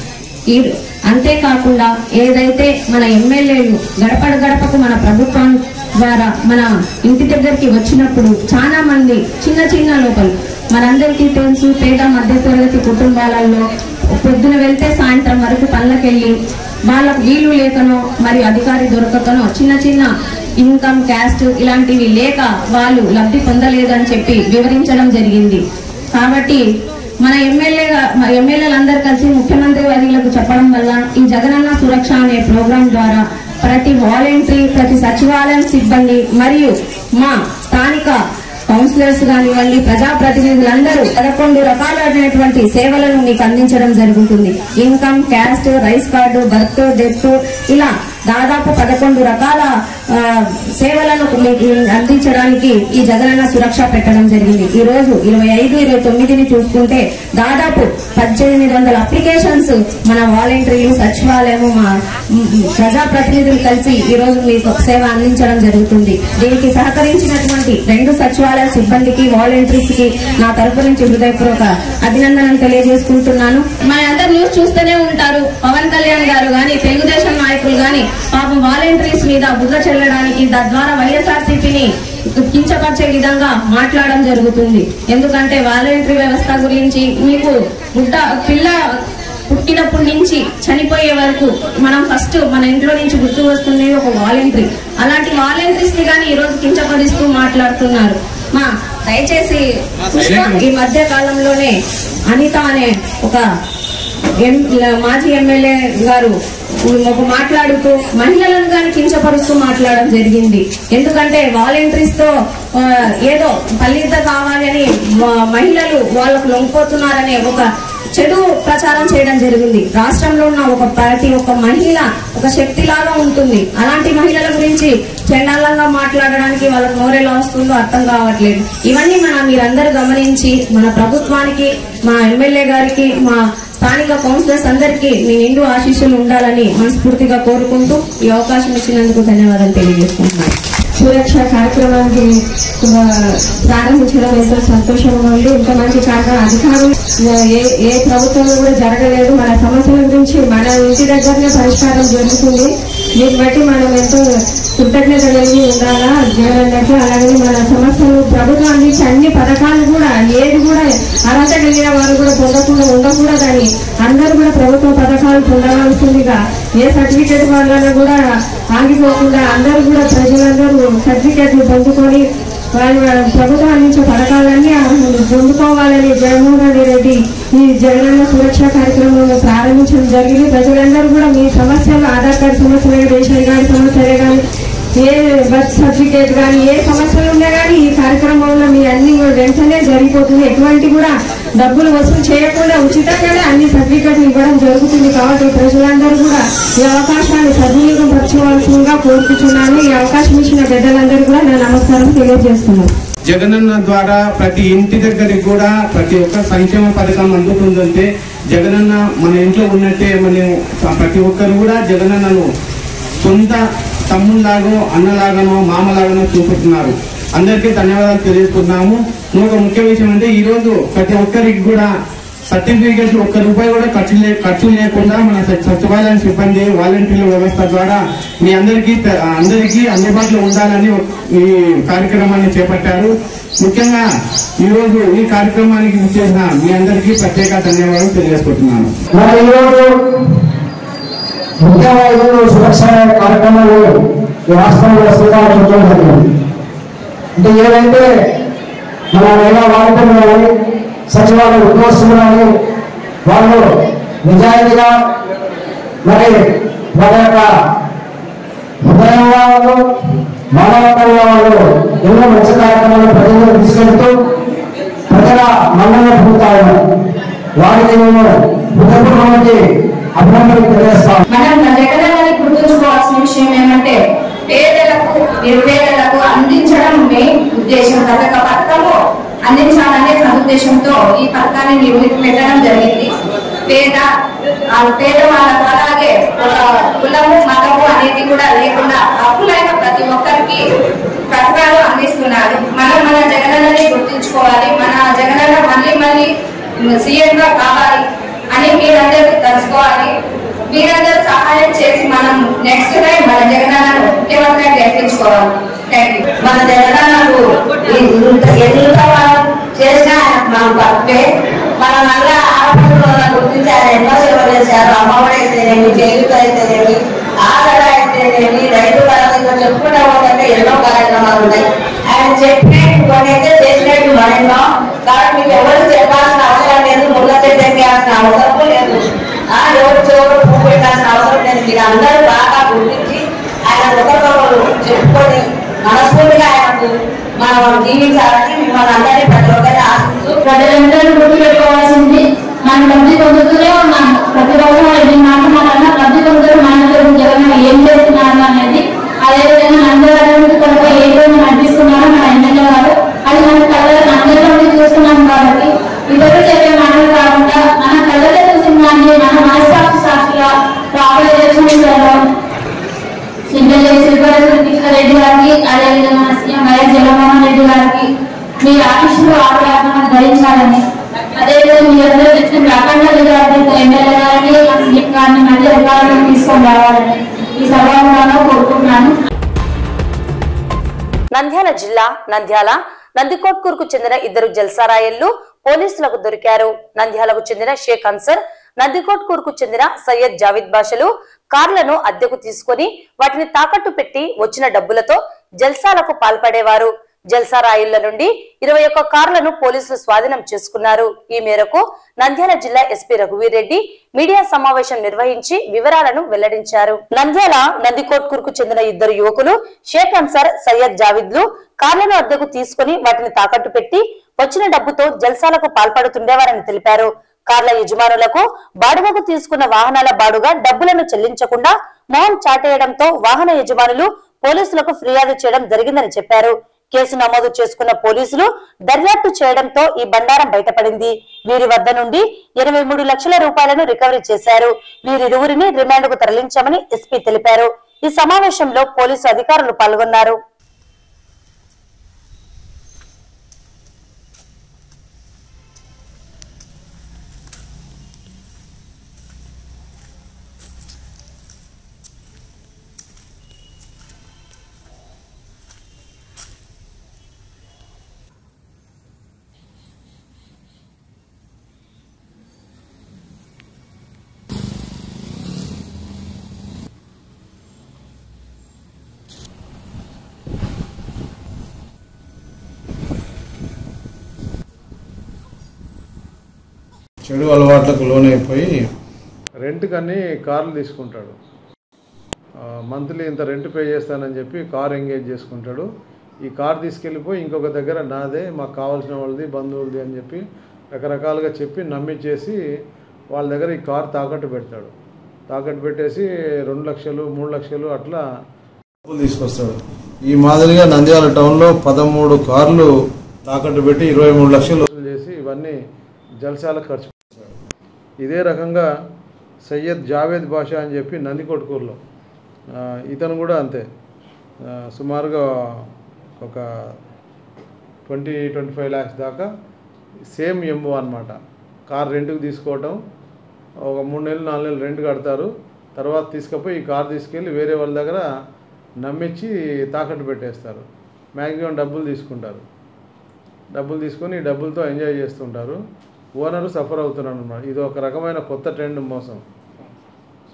ఈ అంతేకాకుండా ఏదైతే మన ఎమ్మెల్యేలు గడప గడపకు మన ప్రభుత్వం ద్వారా మన ఇంటి దగ్గరికి వచ్చినప్పుడు చాలా మంది చిన్న చిన్న లోపలు మనందరికీ తెలుసు పేద మధ్యతరగతి కుటుంబాలలో పొద్దున వెళ్తే సాయంత్రం వరకు పనులకెళ్ళి వాళ్ళకు వీలు లేకనో మరియు అధికారి దొరకకనో చిన్న చిన్న ఇన్కమ్ క్యాస్ట్ ఇలాంటివి లేక వాళ్ళు లబ్ధి పొందలేదని చెప్పి వివరించడం జరిగింది కాబట్టి మన ఎమ్మెల్యే ఎమ్మెల్యేలందరూ కలిసి ముఖ్యమంత్రి వర్యులకు చెప్పడం వల్ల ఈ జగనన్న సురక్ష అనే ప్రోగ్రాం ద్వారా ప్రతి వాలంటరీ ప్రతి సచివాలయం సిబ్బంది మరియు మా స్థానిక కౌన్సిలర్స్ కానివ్వండి ప్రజాప్రతినిధులందరూ పదకొండు రకాలైనటువంటి సేవలను మీకు అందించడం జరుగుతుంది income caste rice card birth death ఇలా దాదాపు పదకొండు రకాల ఆ, సేవలను మీకు అందించడానికి ఈ జగనన్న సురక్ష పెట్టడం జరిగింది ఈ రోజు ఇరవై ఐదు ఇరవై తొమ్మిదిని చూసుకుంటే దాదాపు పద్దెనిమిది వందల అప్లికేషన్స్ మన వాలంటీర్లు సచివాలయము మా మ్, ప్రజాప్రతినిధులు కలిసి ఈ రోజు మీకు సేవ అందించడం జరుగుతుంది దీనికి సహకరించినటువంటి రెండు సచివాలయ సిబ్బందికి వాలంటీర్స్ కి నా తరపు నుంచి హృదయపూర్వక అభినందనలు తెలియజేసుకుంటున్నాను మన అందరు న్యూస్ చూస్తూనే ఉంటారు పవన్ కళ్యాణ్ గారు గాని తెలుగుదేశం నాయకులు గాని పాపం వాలంటీర్స్ మీద బుద్ధ చెల్లడానికి తద్వారా వైఎస్ఆర్సీపీని కించపరిచే విధంగా మాట్లాడడం జరుగుతుంది ఎందుకంటే వాలంటరీ వ్యవస్థ గురించి మీకు బుడ్డ పిల్ల పుట్టినప్పటి నుంచి చనిపోయే వరకు మనం ఫస్ట్ మన ఇంట్లో నుంచి గుర్తు వస్తుంది ఒక వాలంటరీ అలాంటి వాలంటీర్స్ ని కానీ ఈ రోజు కించపరుస్తూ మాట్లాడుతున్నారు మా దయచేసి పుష్ప ఈ మధ్య కాలంలోనే అనిత అనే ఒక ఎం- మాజీ ఎమ్మెల్యే గారు ఒక మాట్లాడుతూ మహిళలను కానీ కించపరుస్తూ మాట్లాడడం జరిగింది ఎందుకంటే వాలంటీర్స్ తో ఆ, ఏదో ఫలిత కావాలని మ- మహిళలు వాళ్ళకు లొంగిపోతున్నారనే ఒక చెడు ప్రచారం చేయడం జరిగింది రాష్ట్రంలో ఉన్న ఒక ప్రతి ఒక్క మహిళ ఒక శక్తిలాగా ఉంటుంది అలాంటి మహిళల గురించి చండాలంగా మాట్లాడడానికి వాళ్ళకి నోరెలా వస్తుందో అర్థం కావట్లేదు ఇవన్నీ మన మీరందరూ గమనించి మన ప్రభుత్వానికి మా ఎమ్మెల్యే గారికి మా స్థానిక కౌన్సిలర్స్ అందరికీ మీ నిండు ఆశీస్సులు ఉండాలని మనస్ఫూర్తిగా కోరుకుంటూ ఈ అవకాశం ఇచ్చినందుకు ధన్యవాదాలు తెలియజేసుకుంటున్నాను సురక్ష కార్యక్రమానికి ఆ, ప్రారంభించడం ఎంతో సంతోషంగా ఉంది ఇంత మంచి కార్యక్రమం అధికారులు ఆ, ఏ ఏ ప్రభుత్వంలో కూడా జరగలేదు మన సమస్యల గురించి మన ఇంటి దగ్గరనే పరిష్కారం జరుగుతుంది దీన్ని బట్టి మనం ఎంతో కృతజ్ఞత కలిగి ఉండాలా జగనన్నకు అలాగే మన సమస్యలు ప్రభుత్వం అందించే అన్ని పథకాలు కూడా ఏది కూడా అర్హత కలిగిన వారు కూడా పొందకుండా ఉండకూడదని అందరూ కూడా ప్రభుత్వ పథకాలు పొందవలసిందిగా ఏ సర్టిఫికేట్ వల్ల కూడా ఆగిపోకుండా అందరూ కూడా ప్రజలందరూ సర్టిఫికేట్లు పొందుకొని వాళ్ళ ప్రభుత్వం అందించే పథకాలన్నీ పొందుకోవాలని జగన్మోహన్ రెడ్డి ఈ జగనన్న సురక్ష కార్యక్రమం ప్రారంభించడం జరిగింది ప్రజలందరూ కూడా మీ సమస్యలు ఆధార్ కార్డు సమస్యలే రేషన్ కార్డు సమస్యలే కానీ ఏ బర్త్ సర్టిఫికేట్ కానీ ఏ సమస్యలు ఉన్నా కానీ ఈ కార్యక్రమంలో మీ అన్ని కూడా వెంటనే జరిగిపోతుంది ఎటువంటి కూడా డబ్బులు వసూలు చేయకుండా ఉచితంగానే అన్ని సర్టిఫికేట్లు ఇవ్వడం జరుగుతుంది కాబట్టి ప్రజలందరూ కూడా ఈ అవకాశాన్ని సద్వినియోగం పరచుకోవాల్సిందిగా కోరుకుంటున్నాను ఈ అవకాశం ఇచ్చిన పెద్దలందరూ కూడా నా నమస్కారం తెలియజేస్తున్నాను జగనన్న ద్వారా ప్రతి ఇంటి దగ్గరికి కూడా ప్రతి ఒక్క సంక్షేమ పథకం అందుతుందంటే జగనన్న మన ఇంట్లో ఉన్నట్టే మనం ప్రతి ఒక్కరు కూడా జగనన్నను సొంత తమ్ముళ్లాగో అన్నలాగానో మామలాగానో చూపుతున్నారు అందరికీ ధన్యవాదాలు తెలియజేస్తున్నాము ఇంకొక ముఖ్య విషయం అంటే ఈ రోజు ప్రతి ఒక్కరికి కూడా సర్టిఫికేట్ ఒక్క రూపాయి కూడా ఖర్చు లే ఖర్చు లేకుండా మన స- సచివాలయం సిబ్బంది వాలంటీర్ల వ్యవస్థ ద్వారా మీ అందరికీ తె- అందరికీ అందుబాటులో ఉండాలని ఒక- ఈ కార్యక్రమాన్ని చేపట్టారు ముఖ్యంగా ఈ రోజు ఈ కార్యక్రమానికి చేసిన మీ అందరికీ ప్రత్యేక ధన్యవాదాలు తెలియజేసుకుంటున్నాను మరి ఈరోజు ముఖ్యమైన ఐదు సురక్ష కార్యక్రమాలు ఈ రాష్ట్రంలో శ్రీకారం చుట్టడం జరిగింది అంటే ఏదైతే మన మహిళా వాలంటీర్లు కానీ సచివాలయ ఉద్యోగస్తులు కానీ వాళ్ళు నిజాయితీగా మరి వాళ్ళ యొక్క హృదయంగా వాళ్ళు మానవతంగా వాళ్ళు ఎన్నో మంచి కార్యక్రమాలు ప్రజలకు తీసుకెళ్తూ ప్రజల మన్నన పొందుతారు వారికి నేను హృదయపూర్వక అభినందనలు తెలియజేస్తాను మనం మన జగనన్నని గుర్తుంచుకోవాల్సిన విషయం ఏమంటే పేదలకు నిర్వేదలకు అందించడం మెయిన్ ఉద్దేశం ప్రతి ఒక్క పథకము అందించాలనే సదుద్దేశంతో ఈ పథకాన్ని నిర్మి పెట్టడం జరిగింది పేద ఆ పేద వాళ్ళకు అలాగే ఒక కులము మతము అనేది కూడా లేకుండా హక్కులైన ప్రతి ఒక్కరికి పథకాలు అందిస్తున్నారు మనం మన జగనన్నని గుర్తుంచుకోవాలి మన జగనన్న మళ్ళీ మళ్ళీ సీఎం గా కావాలి అని మీరందరూ తెలుసుకోవాలి మీరందరూ సహాయం చేసి మనం నెక్స్ట్ టైం మన జగనన్నను ముఖ్యమంత్రిగా గెలిపించుకోవాలి థ్యాంక్ యూ మన జగనన్నకు ఇంత ఎంత మనం చేసినా మనం తప్పే మన మళ్ళా ఆడపిల్లల గురించి ఆయన ఎన్నో సేవలు చేశారు అమ్మఒడి అయితేనేమి జైలుతో అయితేనేమి ఆదర అయితేనేమి రైతు భరోసా చెప్పుకుంటా పోతుంటే ఎన్నో కార్యక్రమాలు ఉన్నాయి ఆయన చెప్పినట్టు కొన్ని అయితే చేసినట్టు మరెన్నో కాబట్టి మీకు ఎవరు చెప్పాల్సిన అవసరం లేదు ముళ్ళ చెట్టు ఎక్కాల్సిన అవసరం లేదు ఆ ఎవరు చెవులు పువ్వు పెట్టాల్సిన అవసరం లేదు మీరు అందరూ బాగా గుర్తించి ఆయన ఒకరికొకరు చెప్పుకొని మనస్ఫూర్తిగా ఆయనకు మనం జీవించాలని మిమ్మల్ని అందరినీ ప్రతి ఒక్కరిని ఆశిస్తూ ప్రజలందరూ గుర్తుపెట్టుకోవాల్సింది మనం లబ్ధి పొందుతూనే ఉన్నాం ప్రతి రోజు ఎన్ని మాట్లాడాలన్నా లబ్ధి పొందుతూ మన జగన్ ఏం చేస్తున్నారు అనేది అదేవిధంగా నందగారి కొరకు ఏ రోజు నడిపిస్తున్నారో మన ఎమ్మెల్యే గారు అది మన కళ్ళ అందరిలో ఉండి చూస్తున్నాం కాబట్టి ఇతరులు చెప్పే మాటలు కాకుండా మన కళ్ళలో చూసిన దాన్ని మన మనస్సాక్షి సాక్షిగా ప్రాపర్ సింగల్ శిల్పారెడ్డి గారికి అదేవిధంగా మన సీఎం వైఎస్ జగన్మోహన్ రెడ్డి గారికి మీ ఆఫీసులో ఆపరేషన్ ధరించాలని అదేవిధంగా మీ అందరూ తెచ్చిన అఖండ విద్యార్థి ఎమ్మెల్యే గారిని మా సీఎం గారిని మళ్ళీ అధికారంలో తీసుకొని రావాలని ఈ సభాముఖంగా కోరుకుంటున్నాను నంద్యాల జిల్లా నంద్యాల నందికోట్కూరుకు చెందిన ఇద్దరు జల్సారాయళ్లు పోలీసులకు దొరికారు నంద్యాలకు చెందిన షేక్ అన్సర్ నందికోట్కూరుకు చెందిన సయ్యద్ జావిద్ బాషలు కార్లను అద్దెకు తీసుకొని వాటిని తాకట్టు పెట్టి వచ్చిన డబ్బులతో జల్సాలకు పాల్పడేవారు జల్సా రాయిళ్ల నుండి ఇరవై ఒక్క కార్లను పోలీసులు స్వాధీనం చేసుకున్నారు ఈ మేరకు నంద్యాల జిల్లా ఎస్పీ రఘువీర్ రెడ్డి మీడియా సమావేశం నిర్వహించి వివరాలను వెల్లడించారు నంద్యాల నందికోట్కూరుకు చెందిన ఇద్దరు యువకులు షేక్ అన్సార్ సయ్యద్ జావిద్లు కార్లను అద్దెకు తీసుకుని వాటిని తాకట్టు పెట్టి వచ్చిన డబ్బుతో జల్సాలకు పాల్పడుతుండేవారని తెలిపారు కార్ల యజమానులకు బాడుగకు తీసుకున్న వాహనాల బాడుగా డబ్బులను చెల్లించకుండా మౌన్ చాటేయడంతో వాహన యజమానులు పోలీసులకు ఫిర్యాదు చేయడం జరిగిందని చెప్పారు కేసు నమోదు చేసుకున్న పోలీసులు దర్యాప్తు చేయడంతో ఈ బండారం బయటపడింది వీరి వద్ద నుండి ఇరవై మూడు లక్షల రూపాయలను రికవరీ చేశారు వీరిరువురిని రిమాండ్ కు తరలించామని ఎస్పీ తెలిపారు ఈ సమావేశంలో పోలీసు అధికారులు పాల్గొన్నారు చెడు అలవాట్లకు లోనైపోయి రెంట్ కని కార్లు తీసుకుంటాడు మంత్లీ ఇంత రెంట్ పే చేస్తానని చెప్పి కార్ ఎంగేజ్ చేసుకుంటాడు ఈ కార్ తీసుకెళ్ళిపోయి ఇంకొక దగ్గర నాదే మాకు కావాల్సిన వాళ్ళది బంధువులది అని చెప్పి రకరకాలుగా చెప్పి నమ్మించేసి వాళ్ళ దగ్గర ఈ కార్ తాకట్టు పెడతాడు తాకట్టు పెట్టేసి రెండు లక్షలు మూడు లక్షలు అట్లా డబ్బులు తీసుకొస్తాడు ఈ మాదిరిగా నంద్యాల టౌన్లో పదమూడు కార్లు తాకట్టు పెట్టి ఇరవై మూడు లక్షలు వసూలు చేసి ఇవన్నీ జల్సాలకు ఖర్చు పెడతాడు ఇదే రకంగా సయ్యద్ జావేద్ బాషా అని చెప్పి నందికొట్కూరులో ఆ, ఇతను కూడా అంతే ఆ, సుమారుగా ఒక ట్వంటీ ట్వంటీ ఫైవ్ ల్యాక్స్ దాకా సేమ్ ఎంఓ అనమాట కార్ రెంట్కి తీసుకోవటం ఒక మూడు నెలలు నాలుగు నెలలు రెంట్ కడతారు తర్వాత తీసుకుపోయి ఈ కార్ తీసుకెళ్ళి వేరే వాళ్ళ దగ్గర నమ్మించి తాకట్టు పెట్టేస్తారు మ్యాక్సిమం డబ్బులు తీసుకుంటారు డబ్బులు తీసుకొని ఈ డబ్బులతో ఎంజాయ్ చేస్తుంటారు ఓనరు సఫర్ అవుతున్నాడు అనమాట ఇది ఒక రకమైన కొత్త ట్రెండ్ మోసం సో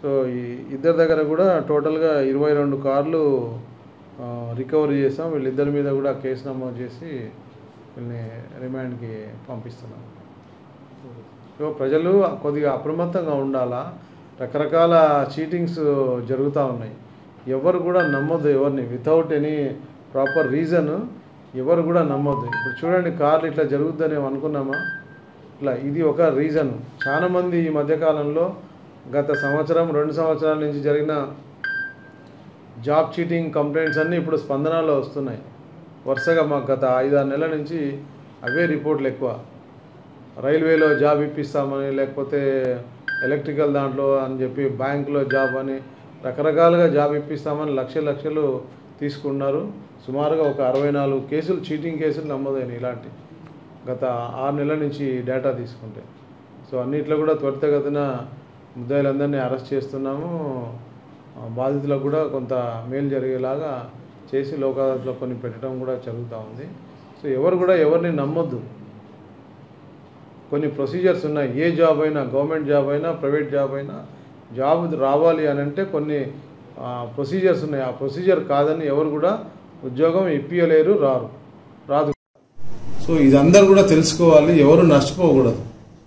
సో ఈ ఇద్దరి దగ్గర కూడా టోటల్గా ఇరవై రెండు కార్లు ఆ, రికవరీ చేసాం వీళ్ళిద్దరి మీద కూడా కేసు నమోదు చేసి వీళ్ళని రిమాండ్కి పంపిస్తున్నాం సో ప్రజలు కొద్దిగా అప్రమత్తంగా ఉండాలా రకరకాల చీటింగ్స్ జరుగుతూ ఉన్నాయి ఎవరు కూడా నమ్మొద్దు ఎవరిని వితౌట్ ఎనీ ప్రాపర్ రీజన్ ఎవరు కూడా నమ్మొద్దు ఇప్పుడు చూడండి కార్లు ఇట్లా జరుగుద్దని ఏమో అనుకున్నామా ఇట్లా ఇది ఒక రీజన్ చాలామంది ఈ మధ్యకాలంలో గత సంవత్సరం రెండు సంవత్సరాల నుంచి జరిగిన జాబ్ చీటింగ్ కంప్లైంట్స్ అన్నీ ఇప్పుడు స్పందనలో వస్తున్నాయి వరుసగా మాకు గత ఐదారు నెలల నుంచి అవే రిపోర్ట్లు ఎక్కువ రైల్వేలో జాబ్ ఇప్పిస్తామని లేకపోతే ఎలక్ట్రికల్ దాంట్లో అని చెప్పి బ్యాంకులో జాబ్ అని రకరకాలుగా జాబ్ ఇప్పిస్తామని లక్షలు లక్షలు తీసుకున్నారు సుమారుగా ఒక అరవై నాలుగు కేసులు చీటింగ్ కేసులు నమోదైనాయి ఇలాంటి గత ఆరు నెలల నుంచి డేటా తీసుకుంటే సో అన్నిట్లో కూడా త్వరితగతిన ముద్దాయిలందరినీ అరెస్ట్ చేస్తున్నాము ఆ, బాధితులకు కూడా కొంత మేలు జరిగేలాగా చేసి లోక్ అదాలత్లో కొన్ని పెట్టడం కూడా జరుగుతూ ఉంది సో ఎవరు కూడా ఎవరిని నమ్మొద్దు కొన్ని ప్రొసీజర్స్ ఉన్నాయి ఏ జాబ్ అయినా గవర్నమెంట్ జాబ్ అయినా ప్రైవేట్ జాబ్ అయినా జాబ్ రావాలి అని అంటే కొన్ని ప్రొసీజర్స్ ఉన్నాయి ఆ ప్రొసీజర్ కాదని ఎవరు కూడా ఉద్యోగం ఇప్పియలేరు రారు రాదు సో ఇది అందరు కూడా తెలుసుకోవాలి ఎవరు నష్టపోకూడదు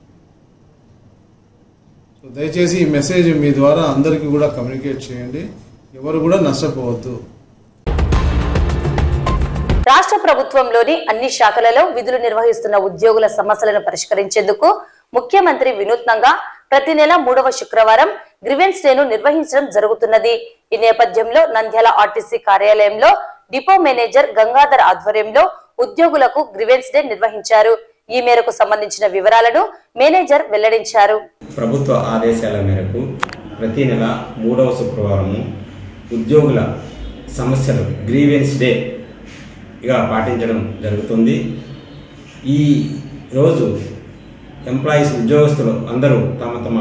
సో దయచేసి ఈ మెసేజ్ మీ ద్వారా అందరికీ కూడా కమ్యూనికేట్ చేయండి ఎవరు కూడా నష్టపోవద్దు రాష్ట్ర ప్రభుత్వంలోని అన్ని శాఖలలో విధులు నిర్వహిస్తున్న ఉద్యోగుల సమస్యలను పరిష్కరించేందుకు ముఖ్యమంత్రి వినూత్నంగా ప్రతి నెల మూడవ శుక్రవారం గ్రివెన్స్ డేను నిర్వహించడం జరుగుతున్నది ఈ నేపథ్యంలో నంద్యాల ఆర్టీసీ కార్యాలయంలో డిపో మేనేజర్ గంగాధర్ ఆధ్వర్యంలో ఉద్యోగులకు గ్రివెన్స్ డే నిర్వహించారు ఈ మేరకు సంబంధించిన వివరాలను మేనేజర్ వెల్లడించారు ప్రభుత్వ ఆదేశాల మేరకు ప్రతి నెల మూడవ శుక్రవారము ఉద్యోగుల సమస్యలు గ్రీవెన్స్ డేగా పాటించడం జరుగుతుంది ఈ రోజు ఎంప్లాయీస్ ఉద్యోగస్తులు అందరూ తమ తమ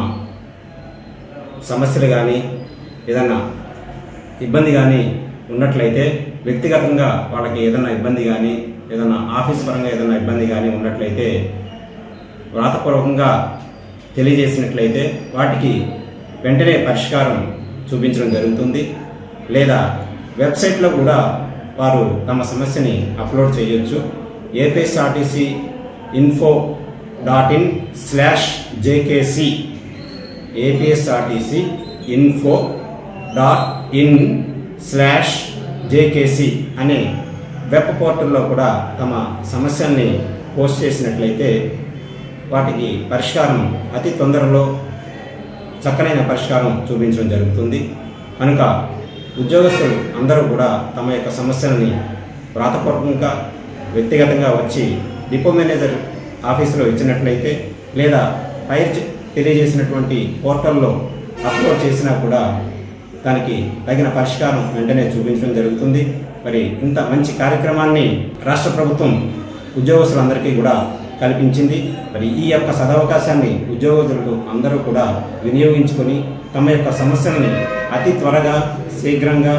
సమస్యలు కానీ ఏదన్నా ఇబ్బంది కానీ ఉన్నట్లయితే వ్యక్తిగతంగా వాళ్ళకి ఏదైనా ఇబ్బంది కానీ ఏదైనా ఆఫీస్ పరంగా ఏదైనా ఇబ్బంది కానీ ఉన్నట్లయితే వ్రాతపూర్వకంగా తెలియజేసినట్లయితే వాటికి వెంటనే పరిష్కారం చూపించడం జరుగుతుంది లేదా వెబ్సైట్లో కూడా వారు తమ సమస్యని అప్లోడ్ చేయొచ్చు APSRTC info dot in slash JKC APSRTC info dot in slash JKC అనే వెబ్ పోర్టల్లో కూడా తమ సమస్యల్ని పోస్ట్ చేసినట్లయితే వాటికి పరిష్కారం అతి తొందరలో చక్కనైన పరిష్కారం చూపించడం జరుగుతుంది కనుక ఉద్యోగస్తులు అందరూ కూడా తమ యొక్క సమస్యలని వ్రాతపూర్వకంగా వ్యక్తిగతంగా వచ్చి డిపో మేనేజర్ ఆఫీసులో ఇచ్చినట్లయితే లేదా పై తెలియజేసినటువంటి పోర్టల్లో అప్లోడ్ చేసినా కూడా దానికి తగిన పరిష్కారం వెంటనే చూపించడం జరుగుతుంది మరి ఇంత మంచి కార్యక్రమాన్ని రాష్ట్ర ప్రభుత్వం ఉద్యోగస్తులందరికీ కూడా కల్పించింది మరి ఈ యొక్క సదవకాశాన్ని ఉద్యోగస్తులు అందరూ కూడా వినియోగించుకొని తమ యొక్క సమస్యలని అతి త్వరగా శీఘ్రంగా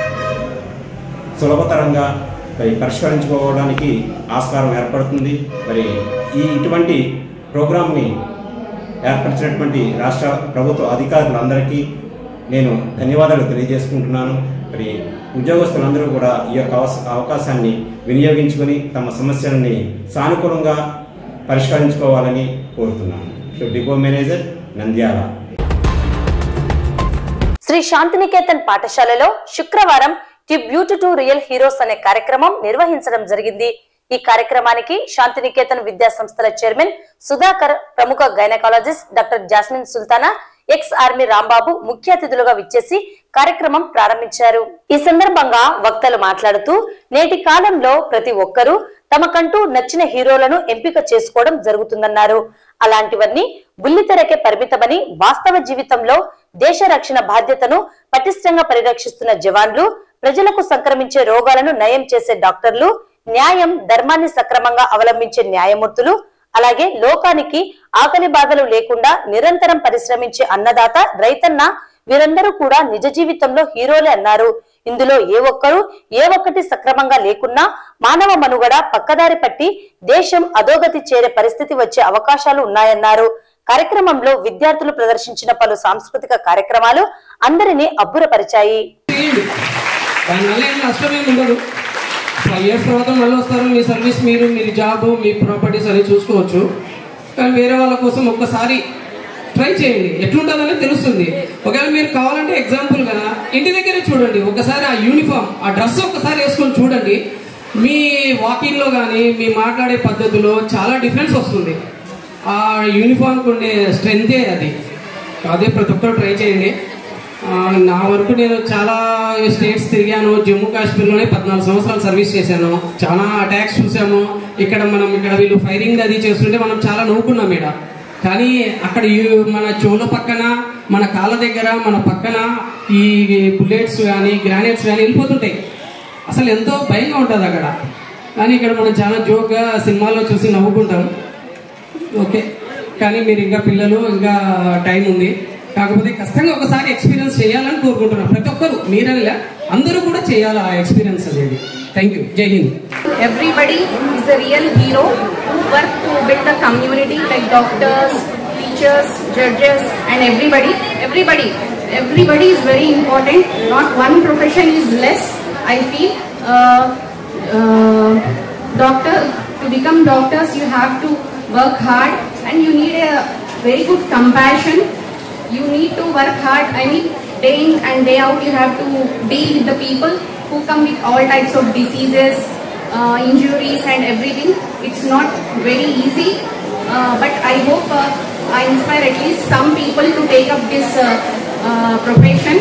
సులభతరంగా మరి పరిష్కరించుకోవడానికి ఆస్కారం ఏర్పడుతుంది మరి ఈ ఇటువంటి ప్రోగ్రాంని ఏర్పరిచినటువంటి రాష్ట్ర ప్రభుత్వ అధికారులందరికీ నేను ధన్యవాదాలు తెలియజేసుకుంటున్నాను మరి ఉద్యోగస్తులందరూ కూడా ఈ యొక్క అవస- అవకాశాన్ని వినియోగించుకొని తమ సమస్యలని సానుకూలంగా పరిష్కరించుకోవాలని కోరుతున్నాను so depot manager Nandyal Shri Shantiniketan పాఠశాలలో శుక్రవారం ట్రిబ్యూట్ టు రియల్ హీరోస్ అనే కార్యక్రమం నిర్వహించడం జరిగింది ఈ కార్యక్రమానికి శాంతినికేతన్ విద్యా సంస్థల చైర్మన్ సుధాకర్ ప్రముఖ gynaecologist doctor Jasmine Sultana ex army Rambabu ముఖ్య అతిథులుగా విచ్చేసి కార్యక్రమం ప్రారంభించారు ఈ సందర్భంగా వక్తలు మాట్లాడుతూ నేటి కాలంలో ప్రతి ఒక్కరూ తమకంటూ నచ్చిన హీరోలను ఎంపిక చేసుకోవడం జరుగుతుందన్నారు అలాంటివన్నీ బుల్లితెరకే పరిమితమని వాస్తవ జీవితంలో దేశ రక్షణ బాధ్యతను పటిష్టంగా పరిరక్షిస్తున్న జవాన్లు ప్రజలకు సంక్రమించే రోగాలను నయం చేసే డాక్టర్లు న్యాయం ధర్మాన్ని సక్రమంగా అవలంబించే న్యాయమూర్తులు అలాగే లోకానికి ఆకలి బాధలు లేకుండా నిరంతరం పరిశ్రమించే అన్నదాత రైతన్న వీరందరూ కూడా నిజ జీవితంలో హీరోలే అన్నారు ఇందులో ఏ ఒక్కరు ఏ ఒక్కటి సక్రమంగా లేకున్నా మానవ మనుగడ పక్కదారి పట్టి దేశం అధోగతి చేరే పరిస్థితి వచ్చే అవకాశాలు ఉన్నాయన్నారు కార్యక్రమంలో విద్యార్థులు ప్రదర్శించిన పలు సాంస్కృతిక కార్యక్రమాలు అందరినీ అబ్బురపరిచాయి దానివల్ల ఏం నష్టం ఏమి ఉండదు ఫైవ్ ఇయర్స్ తర్వాత మళ్ళీ వస్తారు మీ సర్వీస్ మీరు మీ జాబ్ మీ ప్రాపర్టీస్ అన్ని చూసుకోవచ్చు కానీ వేరే వాళ్ళ కోసం ఒక్కసారి ట్రై చేయండి ఎట్లుంటుందని తెలుస్తుంది ఒకవేళ మీరు కావాలంటే ఎగ్జాంపుల్ కదా ఇంటి దగ్గరే చూడండి ఒకసారి ఆ యూనిఫామ్ ఆ డ్రెస్ ఒక్కసారి వేసుకొని చూడండి మీ వాకింగ్లో కానీ మీ మాట్లాడే పద్ధతిలో చాలా డిఫరెన్స్ వస్తుంది ఆ యూనిఫామ్కి ఉండే స్ట్రెంతే అది అదే ప్రతి ఒక్కరు ట్రై చేయండి ఆ, నా వరకు నేను చాలా స్టేట్స్ తిరిగాను జమ్మూ కాశ్మీర్లోనే పద్నాలుగు సంవత్సరాలు సర్వీస్ చేశాను చాలా అటాక్స్ చూసాము ఇక్కడ మనం ఇక్కడ వీళ్ళు ఫైరింగ్ అది చేస్తుంటే మనం చాలా నవ్వుకున్నాం ఇక్కడ కానీ అక్కడ ఈ- మన చెవుల పక్కన మన కాళ్ళ దగ్గర మన పక్కన ఈ బుల్లెట్స్ కానీ గ్రానైట్స్ కానీ వెళ్ళిపోతుంటాయి అసలు ఎంతో భయంగా ఉంటుంది అక్కడ కానీ ఇక్కడ మనం చాలా జోక్గా సినిమాల్లో చూసి నవ్వుకుంటాం ఓకే కానీ మీరు ఇంకా పిల్లలు ఇంకా టైం ఉంది కాకపోతే ఖచ్చితంగా ఒకసారి ఎక్స్పీరియన్స్ చేయాలని కోరుకుంటున్నాను ప్రతి ఒక్కరు మీరనిలే అందరూ కూడా చేయాలి ఆ ఎక్స్పీరియన్స్ అనేది థ్యాంక్ యూ జై Hind Everybody is a real hero who work to build a community like doctors, teachers, judges and everybody. Everybody. Everybody is very important. Not one profession is less. I feel uh, uh, doctor to become doctors you have to work hard and you need a very good compassion. You need to work hard. I mean day in and day out you have to deal with the people who come with all types of diseases, uh, injuries and everything. It's not very easy, uh, but I hope uh, I inspire at least some people to take up this uh, uh, profession.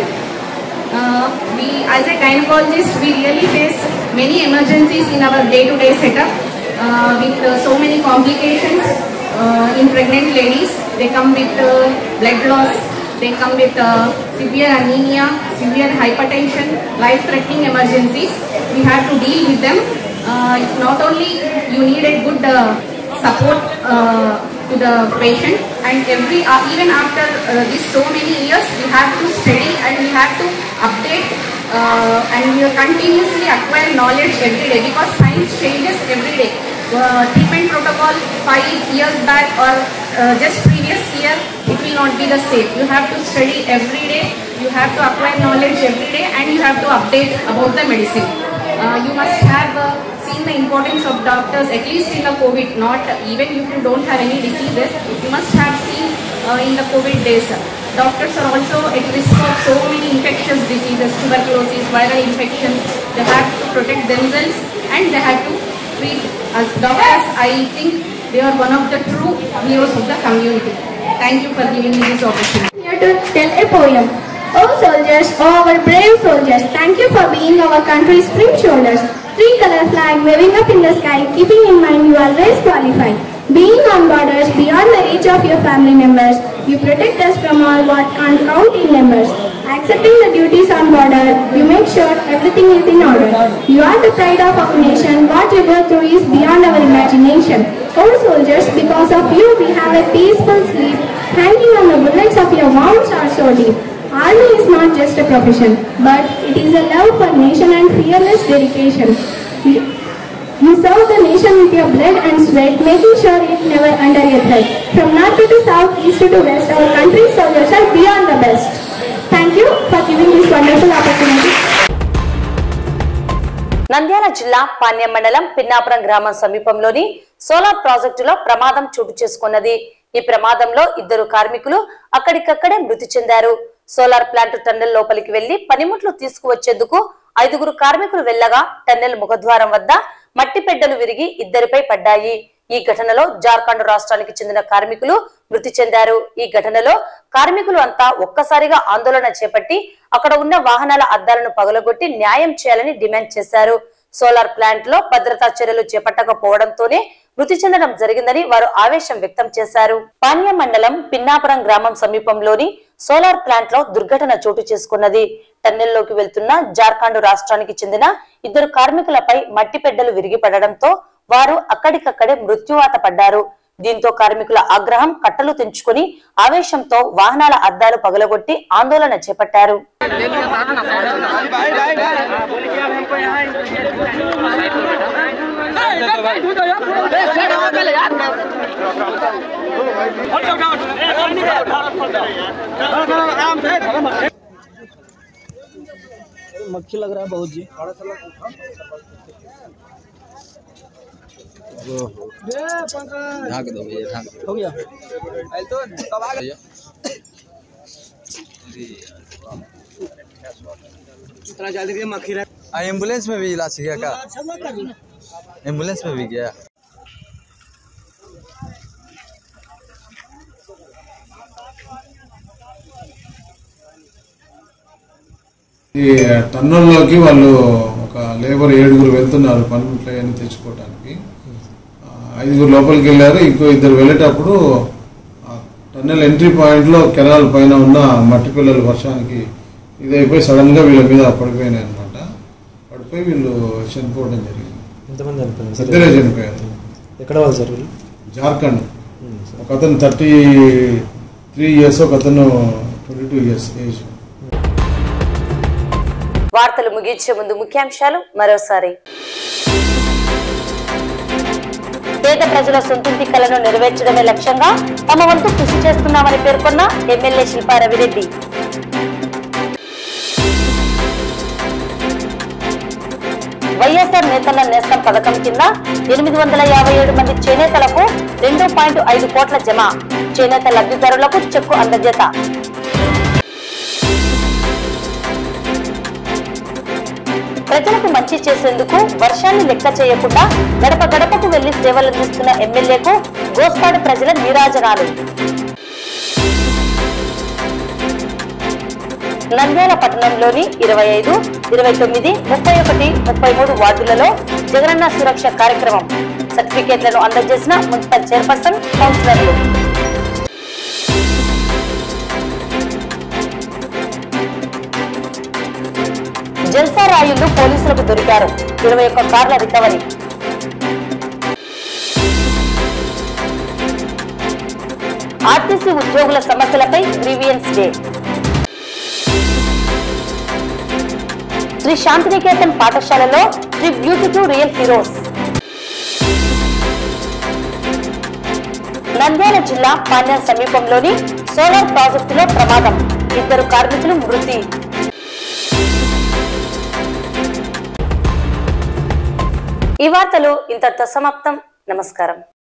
Uh, we, as a gynecologist, we really face many emergencies in our day-to-day setup uh, with uh, so many complications uh, in pregnant ladies. They come with uh, blood loss, they come with uh, severe anemia, severe hypertension, life-threatening emergencies. We have to deal with them. Uh, not only you need a good uh, support uh, to the patient and every uh, even after uh, these so many years we have to study and we have to update uh, and we continuously acquire knowledge every day because science changes every day uh, treatment protocol five years back or uh, just previous year it will not be the same you have to study every day you have to acquire knowledge every day and you have to update about the medicine uh, you must have uh, seen the importance of doctors at least in the covid not even if you don't have any diseases you must have seen uh, in the covid days doctors are also at risk of so many infectious diseases tuberculosis viral infections they have to protect themselves and they have to treat as doctors i think they are one of the true heroes of the community thank you for giving me this opportunity here to tell a poem. Oh soldiers, oh our brave soldiers, thank you for being our country's prim shoulders. Three color flag waving up in the sky, keeping in mind you always qualify. Being on borders beyond the reach of your family members, you protect us from all what can't count in numbers. Accepting the duties on border, you make sure everything is in order. You are the pride of our nation, what you go through is beyond our imagination. Oh soldiers, because of you we have a peaceful sleep, hanging on the bullets of your wounds are so deep. Army is not just a profession, but it is a love for nation and fearless dedication. You, you serve the nation with your blood and sweat, making sure it never under your threat. From north to south, east to west, our country's soldiers are beyond the best. Thank you for giving this wonderful opportunity. Nandyal జిల్లా పాణ్యం మండలం పిన్నాపురం గ్రామం సమీపంలోని సోలార్ ప్రాజెక్టులో ప్రమాదం చోటు చేసుకున్నది ఈ ప్రమాదంలో ఇద్దరు కార్మికులు అక్కడికక్కడే మృతి చెందారు సోలార్ ప్లాంట్ టన్నెల్ లోపలికి వెళ్లి పనిముట్లు తీసుకువచ్చేందుకు ఐదుగురు కార్మికులు వెళ్లగా టన్నెల్ ముఖద్వారం వద్ద మట్టి పెడ్డలు విరిగి ఇద్దరిపై పడ్డాయి ఈ ఘటనలో జార్ఖండ్ రాష్ట్రానికి చెందిన కార్మికులు మృతి చెందారు ఈ ఘటనలో కార్మికులు అంతా ఒక్కసారిగా ఆందోళన చేపట్టి అక్కడ ఉన్న వాహనాల అద్దాలను పగలగొట్టి న్యాయం చేయాలని డిమాండ్ చేశారు సోలార్ ప్లాంట్ లో భద్రతా చర్యలు చేపట్టకపోవడంతోనే మృతి చెందడం జరిగిందని వారు ఆవేశం వ్యక్తం చేశారు పాణ్య మండలం పిన్నాపురం గ్రామం సమీపంలోని సోలార్ ప్లాంట్ లో దుర్ఘటన చోటు చేసుకున్నది టన్నెల్లోకి వెళ్తున్న జార్ఖండ్ రాష్ట్రానికి చెందిన ఇద్దరు కార్మికులపై మట్టి పెడ్డలు విరిగి పడడంతో వారు అక్కడికక్కడే మృత్యువాత పడ్డారు దీంతో కార్మికుల ఆగ్రహం కట్టలు తెంచుకుని ఆవేశంతో వాహనాల అద్దాలు పగలగొట్టి ఆందోళన చేపట్టారు मक्खी लग रहा है बहुत जी ढाक दो भैया ढाक दो हो गया भैया इतना जल्दी भी मक्खी रह आ, एम्बुलेंस में भी इलाज किया क्या एम्बुलेंस में भी गया ఈ టన్నుల్లోకి వాళ్ళు ఒక లేబర్ ఏడుగురు వెళ్తున్నారు పనిముట్లు అవన్నీ తెచ్చుకోవడానికి ఆ, ఐదుగురు లోపలికి వెళ్ళారు ఇంకో ఇద్దరు వెళ్ళేటప్పుడు ఆ టన్నెల్ ఎంట్రీ పాయింట్లో కెనాల్ పైన ఉన్న మట్టి పిల్లలు వర్షానికి ఇదైపోయి సడన్ గా వీళ్ళ మీద పడిపోయినాయి అనమాట పడిపోయి వీళ్ళు చనిపోవడం జరిగింది ఎంతమంది చనిపోయారు సార్ ఇద్దరే చనిపోయారు ఎక్కడ వాళ్ళు సార్ వీళ్ళు జార్ఖండ్ ఒక అతను థర్టీ త్రీ ఇయర్స్ ఒక అతను ట్వంటీ టూ ఇయర్స్ ఏజ్ వార్తలు ముగించే ముందు ముఖ్యాంశాలు మరోసారి పేద ప్రజల సొంతింటి కలను నెరవేర్చడమే లక్ష్యంగా తమ వంతు కృషి చేస్తున్నామని పేర్కొన్న ఎమ్మెల్యే శిల్పా రవిరెడ్డి వైఎస్ఆర్ నేతల నేస్తం పథకం కింద ఎనిమిది వందల యాభై ఏడు మంది చేనేతలకు రెండు పాయింట్ ఐదు కోట్ల జమ చేనేత లబ్ధిదారులకు చెక్కు అందజేత ప్రజలకు మంచి చేసేందుకు వర్షాన్ని లెక్క చేయకుండా గడప గడపకు వెళ్లి సేవలందిస్తున్న ఎమ్మెల్యేకు గోస్పాడు ప్రజల నీరాజనాలు నంద్యాల పట్టణంలోని ఇరవై ఐదు ఇరవై తొమ్మిది ముప్పై ఒకటి ముప్పై మూడు వార్డులలో జగనన్న సురక్ష కార్యక్రమం సర్టిఫికేట్లను అందజేసిన మున్సిపల్ చైర్పర్సన్ కౌన్సిలర్లు జల్సా రాయుళ్లు పోలీసులకు దొరికారు ఇరవై ఒక్క కార్ల రికవరీ ఆర్టీసీ ఉద్యోగుల సమస్యలపై గ్రీవియన్స్ డే శ్రీ శాంతినికేతన్ పాఠశాలలో Shri beauty to real heroes Nandyal జిల్లా పాణ్యం సమీపంలోని సోలార్ ప్రాజెక్టులో ప్రమాదం ఇద్దరు కార్మికులు మృతి ఈ వార్తలు ఇంతటితో సమాప్తం నమస్కారం